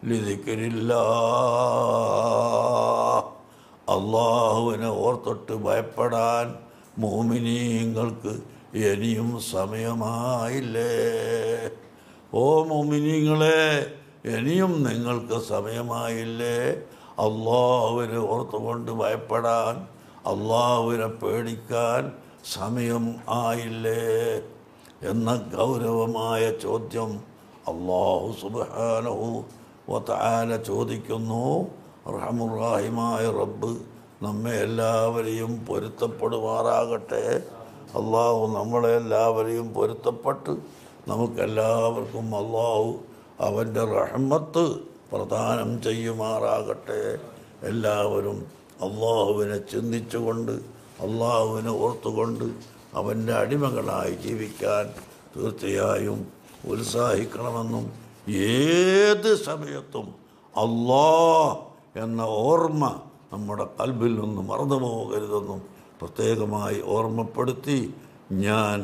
Speaker 1: ലിദിക്രില്ലാഹ് അള്ളാഹുവിനെ ഓർത്തിട്ട് ഭയപ്പെടാൻ മോമിനീങ്ങൾക്ക് ഇനിയും സമയമായില്ലേ ഓ മോമിനീങ്ങളെ ഇനിയും നിങ്ങൾക്ക് സമയമായില്ലേ അള്ളാഹുവിനെ ഓർത്തുകൊണ്ട് ഭയപ്പെടാൻ അള്ളാഹുവിനെ പേടിക്കാൻ സമയം ആയില്ലേ എന്ന ഗൗരവമായ ചോദ്യം അള്ളാഹു സുബാനഹു വത്താല ചോദിക്കുന്നു റഹമുറാഹിമായ റബ്ബ് നമ്മെ എല്ലാവരെയും പൊരുത്തപ്പെടുമാറാകട്ടെ അള്ളാഹു നമ്മളെ എല്ലാവരെയും പൊരുത്തപ്പെട്ട് നമുക്കെല്ലാവർക്കും അള്ളാഹു അവൻ്റെ റഹ്മത്ത് പ്രദാനം ചെയ്യുമാറാകട്ടെ എല്ലാവരും അള്ളാഹുവിനെ ചിന്തിച്ചുകൊണ്ട് അള്ളാഹുവിനെ ഓർത്തുകൊണ്ട് അവൻ്റെ അടിമകളായി ജീവിക്കാൻ തീർച്ചയായും ഉത്സാഹിക്കണമെന്നും ഏത് സമയത്തും അള്ളാ എന്ന ഓർമ്മ നമ്മുടെ കൽബിൽ നിന്ന് മറന്നു പോകരുതെന്നും പ്രത്യേകമായി ഓർമ്മപ്പെടുത്തി ഞാൻ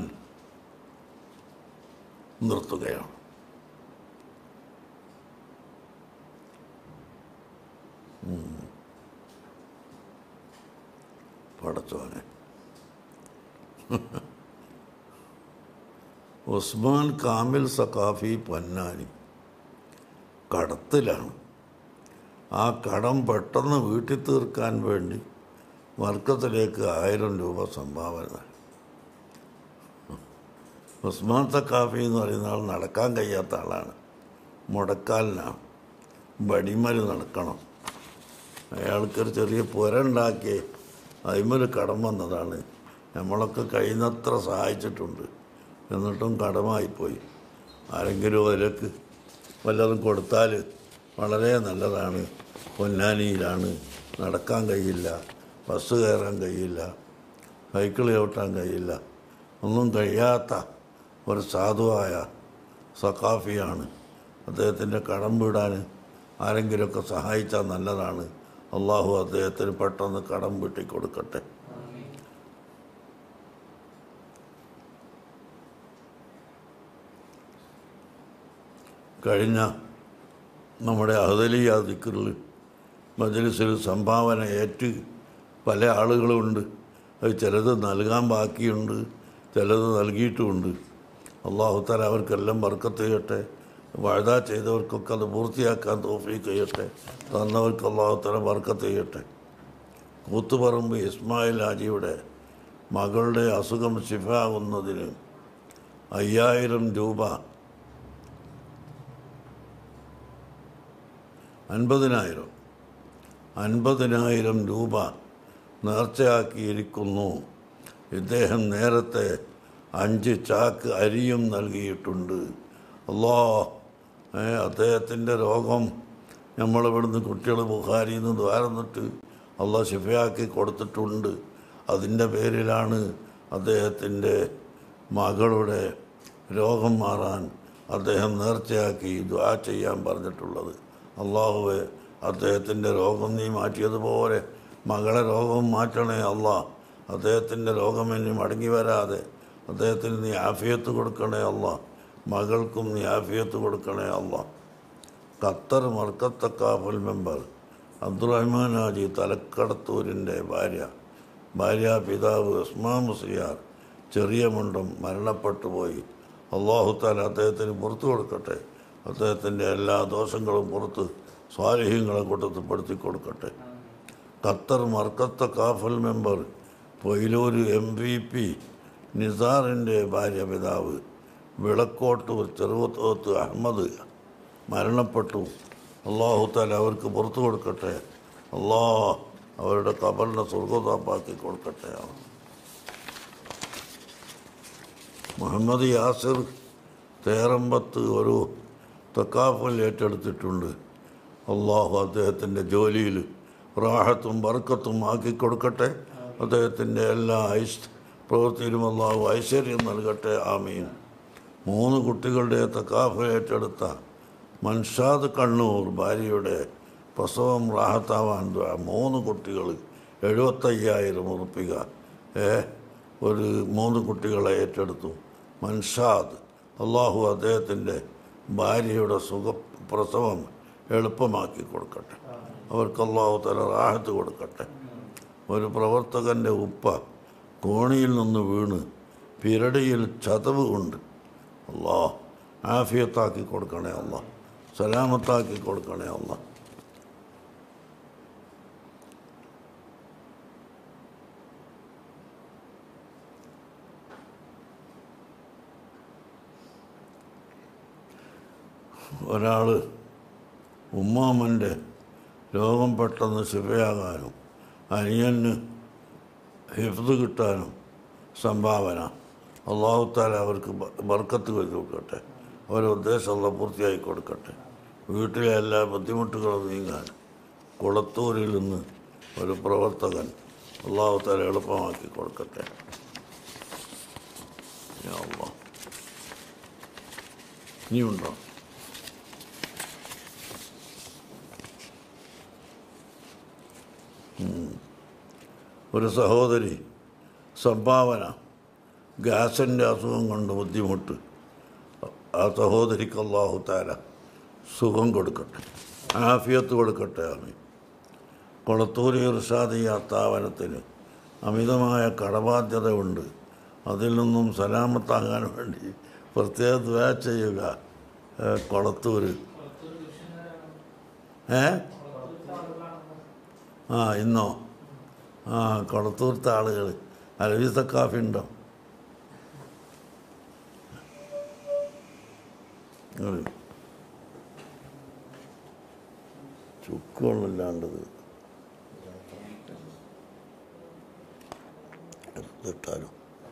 Speaker 1: നിർത്തുകയാണ് ഉം. പടച്ചോനെ ഉസ്മാൻ കാമിൽ സഖാഫി പൊന്നാനി കടത്തിലാണ് ആ കടം പെട്ടെന്ന് വീട്ടിൽ തീർക്കാൻ വേണ്ടി വർക്കത്തിലേക്ക് ആയിരം രൂപ സംഭാവന നൽകി. ഉസ്മാൻ സഖാഫി എന്ന് പറയുന്ന ആൾ നടക്കാൻ കഴിയാത്ത ആളാണ് മുടക്കാലിനാണ് ബടിമൽ നടക്കണം അയാൾക്കൊരു ചെറിയ പുര ഉണ്ടാക്കി അതിമൽ കടം വന്നതാണ് നമ്മളൊക്കെ കഴിയുന്നത്ര സഹായിച്ചിട്ടുണ്ട് എന്നിട്ടും കടമായിപ്പോയി ആരെങ്കിലും അതിലേക്ക് വല്ലതും കൊടുത്താൽ വളരെ നല്ലതാണ് പൊന്നാനിയിലാണ് നടക്കാൻ കഴിയില്ല ബസ് കയറാൻ കഴിയില്ല സൈക്കിൾ ചവിട്ടാൻ കഴിയില്ല ഒന്നും കഴിയാത്ത ഒരു സാധുവായ സഖാഫിയാണ് അദ്ദേഹത്തിൻ്റെ കടം വീടാൻ ആരെങ്കിലുമൊക്കെ സഹായിച്ചാൽ നല്ലതാണ് അള്ളാഹു അദ്ദേഹത്തിന് പെട്ടെന്ന് കടം വീട്ടി കൊടുക്കട്ടെ കഴിഞ്ഞ നമ്മുടെ അഹദലിയ ദിക്കറിൽ മജലിസിൽ സംഭാവന ഏറ്റ് പല ആളുകളുമുണ്ട് അത് ചിലത് നൽകാൻ ബാക്കിയുണ്ട് ചിലത് നൽകിയിട്ടുമുണ്ട് അള്ളാഹുത്താല അവർക്കെല്ലാം ബർക്കത്ത് ചെയ്യട്ടെ വഴുത ചെയ്തവർക്കൊക്കെ അത് പൂർത്തിയാക്കാൻ തോഫീക്ക് ചെയ്യട്ടെ തന്നവർക്ക് അള്ളാഹുത്താല ബർക്കത്ത് ചെയ്യട്ടെ കൂത്തുപറമ്പ് ഇസ്മായിൽ ഹാജിയുടെ മകളുടെ അസുഖം ശിഫാകുന്നതിന് അയ്യായിരം രൂപ അൻപതിനായിരം അൻപതിനായിരം രൂപ നേർച്ചയാക്കിയിരിക്കുന്നു ഇദ്ദേഹം നേരത്തെ അഞ്ച് ചാക്ക് അരിയും നൽകിയിട്ടുണ്ട് അല്ലോ അദ്ദേഹത്തിൻ്റെ രോഗം നമ്മളിവിടുന്ന് കുട്ടികൾ ബുഹാരിയിൽ നിന്ന് ദ്വാരന്നിട്ട് അള്ളാ ഷിഫയാക്കി കൊടുത്തിട്ടുണ്ട് അതിൻ്റെ പേരിലാണ് അദ്ദേഹത്തിൻ്റെ മകളുടെ രോഗം മാറാൻ അദ്ദേഹം നേർച്ചയാക്കി ദ്വാ ചെയ്യാൻ പറഞ്ഞിട്ടുള്ളത് അള്ളാഹുവെ അദ്ദേഹത്തിൻ്റെ രോഗം നീ മാറ്റിയതുപോലെ മകളെ രോഗം മാറ്റണേ അള്ളാ അദ്ദേഹത്തിൻ്റെ രോഗം ഇനി മടങ്ങി വരാതെ അദ്ദേഹത്തിന് നീ ആഫിയത്ത് കൊടുക്കണേ അള്ളാ മകൾക്കും നീ ആഫിയത്ത് കൊടുക്കണേ അള്ളാ ഖത്തർ മർക്കത്തക്കാഫൽ മെമ്പർ അബ്ദുറഹ്മാൻ ഹാജി തലക്കടത്തൂരിൻ്റെ ഭാര്യ ഭാര്യ പിതാവ് ഉസ്മാൻ മുസ്ലിയാർ ചെറിയ മുണ്ടും മരണപ്പെട്ടു പോയി അള്ളാഹു താല അദ്ദേഹത്തിന് പുറത്തു കൊടുക്കട്ടെ അദ്ദേഹത്തിൻ്റെ എല്ലാ ദോഷങ്ങളും പുറത്ത് സ്വാലിഹ്യങ്ങളെ കൂട്ടത്തിൽ പെടുത്തി കൊടുക്കട്ടെ ഖത്തർ മർക്കത്ത കാഫൽ member Poyilur M V P നിസാറിൻ്റെ ഭാര്യ പിതാവ് വിളക്കോട്ടൂർ ചെറുവത്തോത്ത് അഹമ്മദ് മരണപ്പെട്ടു അള്ളാഹു താല അവർക്ക് പുറത്തു കൊടുക്കട്ടെ അള്ളാഹ് അവരുടെ കബറിനെ സ്വർഗതാപ്പാക്കി കൊടുക്കട്ടെ മുഹമ്മദ് യാസിർ തേറമ്പത്ത് ഒരു തക്കാഫൽ ഏറ്റെടുത്തിട്ടുണ്ട് അള്ളാഹു അദ്ദേഹത്തിൻ്റെ ജോലിയിൽ റാഹത്തും ബർക്കത്തും ആക്കി കൊടുക്കട്ടെ അദ്ദേഹത്തിൻ്റെ എല്ലാ ഐശ് പ്രവൃത്തിയിലും അള്ളാഹു ഐശ്വര്യം നൽകട്ടെ ആമീൻ മൂന്ന് കുട്ടികളുടെ തക്കാഫൽ ഏറ്റെടുത്ത മൻഷാദ് കണ്ണൂർ ഭാര്യയുടെ പ്രസവം റാഹത്താവാൻ ദുആ. മൂന്ന് കുട്ടികൾ എഴുപത്തയ്യായിരം ഉറപ്പിക ഏ ഒരു മൂന്ന് കുട്ടികളെ ഏറ്റെടുത്തു മൻഷാദ് അള്ളാഹു അദ്ദേഹത്തിൻ്റെ ഭാര്യയുടെ സുഖപ്രസവം എളുപ്പമാക്കി കൊടുക്കട്ടെ അവർക്ക് അള്ളാഹു തല റാഹത്ത് കൊടുക്കട്ടെ ഒരു പ്രവർത്തകൻ്റെ ഉപ്പ കോണിയിൽ നിന്ന് വീണ് പിരടിയിൽ ചതവ് കൊണ്ട് അള്ളാ ആഫിയത്താക്കി കൊടുക്കണേ അല്ല സലാമത്താക്കി കൊടുക്കണേ അല്ല ഒരാൾ ഉമ്മാമൻ്റെ രോഗം പെട്ടെന്ന് ശിവയാകാനും അനിയന് ഹിഫ്ത് കിട്ടാനും സംഭാവന അള്ളാഹുത്താല അവർക്ക് ബ- ബർക്കത്ത് വെച്ച് കൊടുക്കട്ടെ അവരുടെ ഉദ്ദേശമുള്ള പൂർത്തിയാക്കി കൊടുക്കട്ടെ വീട്ടിലെ എല്ലാ ബുദ്ധിമുട്ടുകളും നീങ്ങാൻ കുളത്തൂരിൽ നിന്ന് ഒരു പ്രവർത്തകൻ അള്ളാഹുത്താല എളുപ്പമാക്കി കൊടുക്കട്ടെ യാ അല്ലാ. ഇനിയുണ്ടോ ഒരു സഹോദരി സംഭാവന ഗ്യാസിൻ്റെ അസുഖം കൊണ്ട് ബുദ്ധിമുട്ട് ആ സഹോദരിക്ക് അള്ളാഹു താല സുഖം കൊടുക്കട്ടെ ആഫിയത്ത് കൊടുക്കട്ടെ ആമി കൊളത്തൂരി ഇർഷാദി സ്ഥാപനത്തിന് അമിതമായ കടബാധ്യതയുണ്ട് അതിൽ നിന്നും സലാമത്താകാൻ വേണ്ടി പ്രത്യേക ദ്വാ ചെയ്യുക ഏ, കൊളത്തൂര് ഏ ആ ഇന്നോ ആ കൊളത്തൂർത്തെ ആളുകൾ അലവീസ കാഫി ഉണ്ടോ ഉം. ചുക്കുകളില്ലാണ്ടത് എടുത്തിട്ടാലും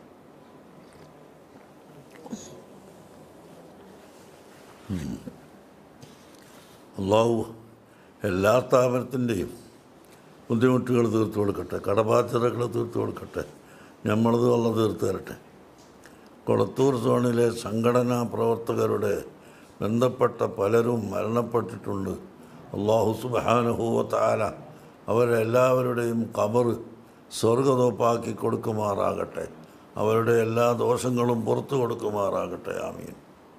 Speaker 1: ഉം. അള്ളാഹു എല്ലാ സ്ഥാപനത്തിൻ്റെയും ബുദ്ധിമുട്ടുകൾ തീർത്തു കൊടുക്കട്ടെ കടബാധ്യതകൾ തീർത്തു കൊടുക്കട്ടെ നമ്മളത് ഉള്ള തീർത്ത് തരട്ടെ കൊളത്തൂർ സോണിലെ സംഘടനാ പ്രവർത്തകരുടെ ബന്ധപ്പെട്ട പലരും മരണപ്പെട്ടിട്ടുണ്ട് അള്ളാഹു സുബാനുഭൂവത്താല അവരെല്ലാവരുടെയും കബർ സ്വർഗതോപ്പാക്കി കൊടുക്കുമാറാകട്ടെ അവരുടെ എല്ലാ ദോഷങ്ങളും പുറത്തു കൊടുക്കുമാറാകട്ടെ ആമീൻ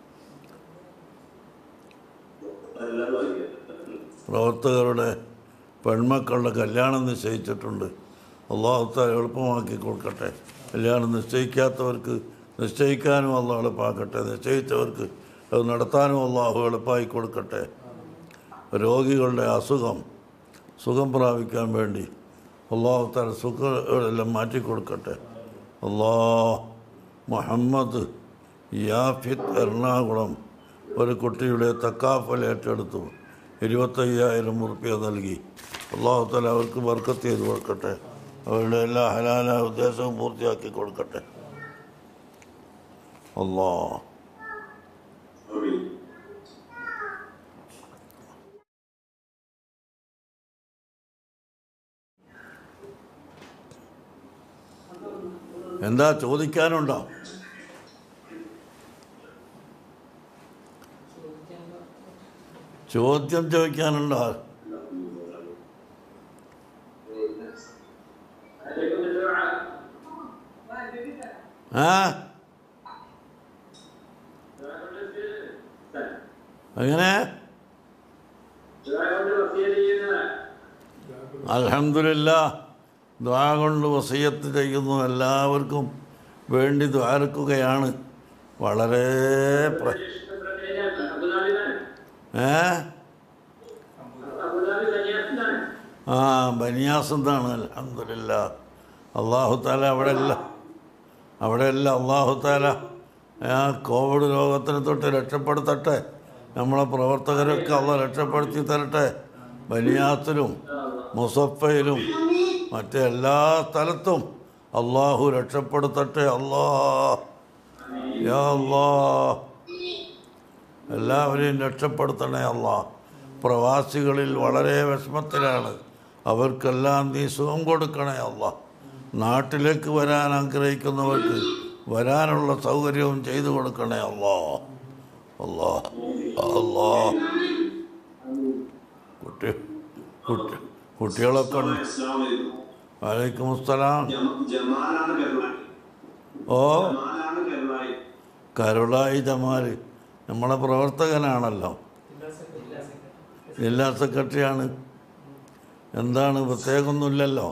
Speaker 1: പ്രവർത്തകരുടെ പെൺമക്കളുടെ കല്യാണം നിശ്ചയിച്ചിട്ടുണ്ട് അള്ളാഹുത്താൽ എളുപ്പമാക്കി കൊടുക്കട്ടെ കല്യാണം നിശ്ചയിക്കാത്തവർക്ക് നിശ്ചയിക്കാനും അള്ളാഹ് എളുപ്പമാക്കട്ടെ നിശ്ചയിച്ചവർക്ക് അത് നടത്താനും അള്ളാഹു എളുപ്പമായി കൊടുക്കട്ടെ രോഗികളുടെ അസുഖം സുഖം പ്രാപിക്കാൻ വേണ്ടി അള്ളാഹുത്താൽ സുഖങ്ങളെല്ലാം മാറ്റിക്കൊടുക്കട്ടെ അള്ളാഹ് മുഹമ്മദ് യാഫിത്ത് എറണാകുളം ഒരു കുട്ടിയുടെ തക്കാഫൽ ഏറ്റെടുത്തു ഇരുപത്തയ്യായിരം ഉറുപ്പ്യ നൽകി അള്ളാഹുത്താല അവർക്ക് ബർക്കത്ത് ചെയ്ത് കൊടുക്കട്ടെ അവരുടെ എല്ലാ ഹലാല ഉദ്ദേശവും പൂർത്തിയാക്കി കൊടുക്കട്ടെ അള്ളാ എന്താ ചോദിക്കാനുണ്ടോ ചോദ്യം ചോദിക്കാനുണ്ടോ ആ എങ്ങനെ അലഹമില്ല ദ്വാ കൊണ്ട് വസീയത്ത് ചെയ്യുന്നു എല്ലാവർക്കും വേണ്ടി ദ്വാരക്കുകയാണ് വളരെ പ്ര- ഏ ആ ബനിയാസ് എന്താണ് അലഹമില്ല അള്ളാഹു താല അവിടെ അല്ല അവിടെ അല്ല അള്ളാഹു താല ആ കോവിഡ് രോഗത്തിനെ തൊട്ട് രക്ഷപ്പെടുത്തട്ടെ നമ്മളെ പ്രവർത്തകരൊക്കെ അള്ള രക്ഷപ്പെടുത്തി തരട്ടെ ബനിയാത്തിലും മുസഫയിലും മറ്റെല്ലാ സ്ഥലത്തും അള്ളാഹു രക്ഷപ്പെടുത്തട്ടെ അല്ലാ യാ അല്ലാ എല്ലാവരെയും രക്ഷപ്പെടുത്തണേ അല്ല പ്രവാസികളിൽ വളരെ വിഷമത്തിലാണ് അവർക്കെല്ലാം നീ സുഖം കൊടുക്കണേ അല്ല നാട്ടിലേക്ക് വരാൻ ആഗ്രഹിക്കുന്നവർക്ക് വരാനുള്ള സൗകര്യവും ചെയ്തു കൊടുക്കണേ അല്ലാ അല്ലാ അല്ലാ കുട്ടി കുട്ടി കുട്ടികളൊക്കെ ഉണ്ട്
Speaker 2: അസ്സലാമലൈക്കും.
Speaker 1: വലൈക്കും അസ്സലാം
Speaker 2: ജമ- ജമാലാണ് കരുളായി
Speaker 1: ഓ
Speaker 2: ജമാലാണ് കരുളായി
Speaker 1: കരുളായി ജമാൽ നമ്മളെ പ്രവർത്തകനാണല്ലോ ജില്ലാ സെക്രട്ടറിയാണ് എന്താണ് പ്രത്യേകമൊന്നുമില്ലല്ലോ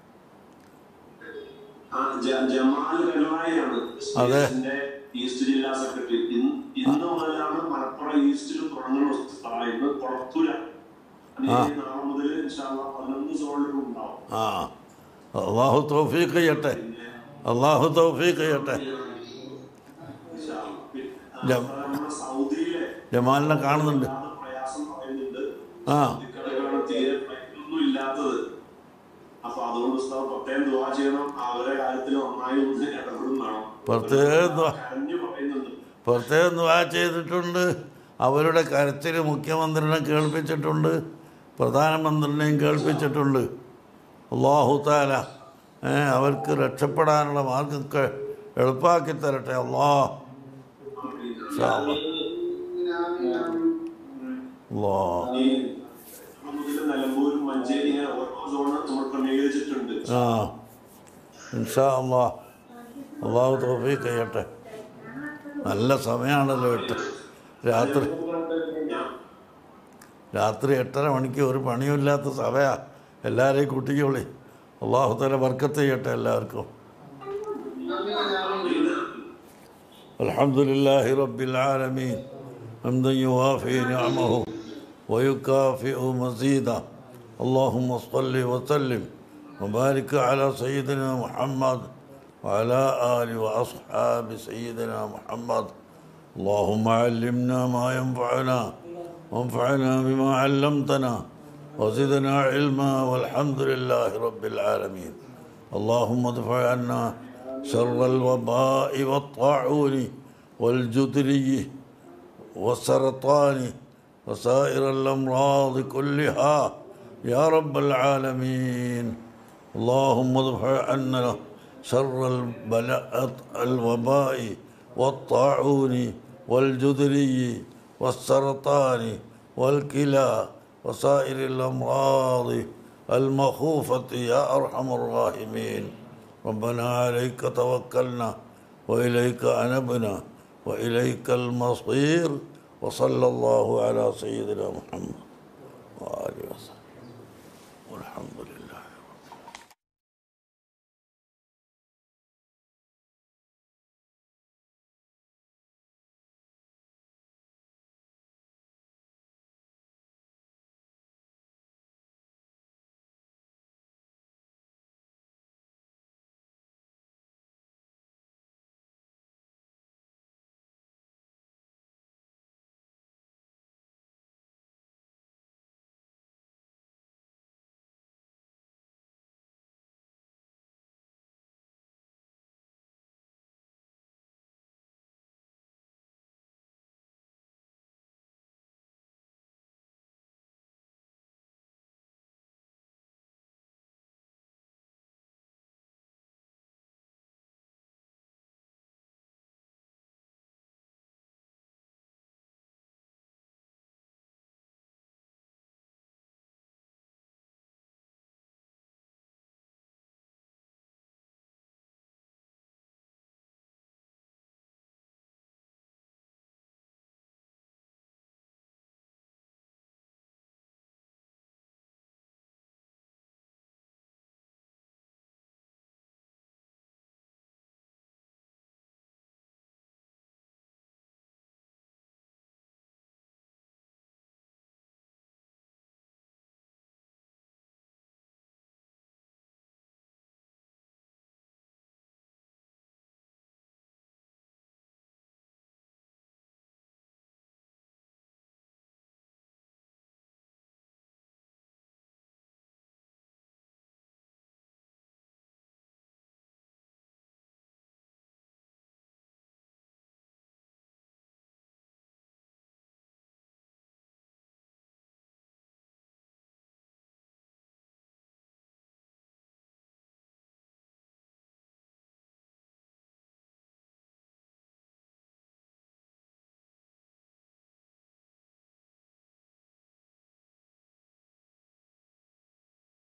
Speaker 2: ആ, ജ- ജമാൽ കരുളായിയാണ്
Speaker 1: അതെ.
Speaker 2: എന്റെ ഈസ്റ്റ് ജില്ലാ സെക്രട്ടറി ഇന്ന് ഇന്ന് മുതലാണ് മലപ്പുറം ഈസ്റ്റിൽ തുടങ്ങുന്ന സ്ഥലം ഇന്ന് പുറത്തൂര
Speaker 1: ആ.
Speaker 2: നാളെ മുതൽ ഇൻഷാല്ലാ പതിനൊന്ന് സോളിലും ഉണ്ടാവും
Speaker 1: ആ അള്ളാഹു തൗഫീഖ് ചെയ്യട്ടെ
Speaker 2: പിന്നെ
Speaker 1: അള്ളാഹു തൗഫീഖ് ചെയ്യട്ടെ
Speaker 2: ഇൻഷാല്ലാ. പിന്നെ, ആ,
Speaker 1: ജം-
Speaker 2: നമ്മുടെ സൗദിയിലെ
Speaker 1: ജമാലിനെ കാണുന്നുണ്ട്
Speaker 2: വല്ലാതെ പ്രയാസം പറയുന്നുണ്ട്
Speaker 1: ആ
Speaker 2: സൗദിക്കാരാണ് തീരെ ഒന്നും ഇല്ലാത്തത് അപ്പൊ അതുകൊണ്ട് ഉസ്താദ് പ്രത്യേകം ദുവാ ചെയ്യണം അവരെ കാര്യത്തിൽ നന്നായി ഒന്ന് ഇടപെടുന്നതാണ്
Speaker 1: പ്രത്യേകം ദുആ.
Speaker 2: കരഞ്ഞു പറയുന്നുണ്ട്
Speaker 1: പ്രത്യേകം ദുആ ചെയ്തിട്ടുണ്ട് അവരുടെ കരച്ചിൽ മുഖ്യമന്ത്രിനെ കേൾപ്പിച്ചിട്ടുണ്ട് പ്രധാനമന്ത്രിനെയും കേൾപ്പിച്ചിട്ടുണ്ട് അള്ളാഹു താല ഏ, അവർക്ക് രക്ഷപ്പെടാനുള്ള മാർഗമൊക്കെ എളുപ്പാക്കി തരട്ടെ അള്ളാ ഇൻഷാ അല്ലാ. അള്ളാ
Speaker 2: ഈ മുതൽ നിലമ്പൂരും മഞ്ചേരി ഇങ്ങനെ ഓരോ സോണ് നമ്മൾ ക്രമീകരിച്ചിട്ടുണ്ട്
Speaker 1: ആ ഇൻഷാ അള്ളാ അള്ളാഹു തോഫീക്ക് ചെയ്യട്ടെ നല്ല സമയമാണല്ലോ എട്ട് രാത്രി
Speaker 2: ഞാൻ-
Speaker 1: രാത്രി എട്ടര മണിക്ക് ഒരു പണിയുമില്ലാത്ത സമയമാണ് എല്ലാവരെയും കുട്ടിക്കോളി അള്ളാഹു തല വർക്കത്ത് ചെയ്യട്ടെ എല്ലാവർക്കും الحمد لله رب العالمين حمدا يوافي نعمه ويكافئ مزيدا اللهم صل وسلم وبارك على سيدنا محمد وعلى آل وأصحاب سيدنا محمد اللهم علمنا ما ينفعنا وانفعنا بما علمتنا وزدنا علما والحمد لله رب العالمين اللهم ادفع عنا شر الوباء والطاعون والجدري والسرطان وسائر الأمراض كلها يا رب العالمين اللهم ادفع عنا شر البلاء الوباء والطاعون والجدري والسرطان والكلى وسائر الأمراض المخوفة يا أرحم الراحمين ربنا عليك توكلنا وإليك أنبنا وإليك المصير وصلى الله على سيدنا محمد وآله وسلم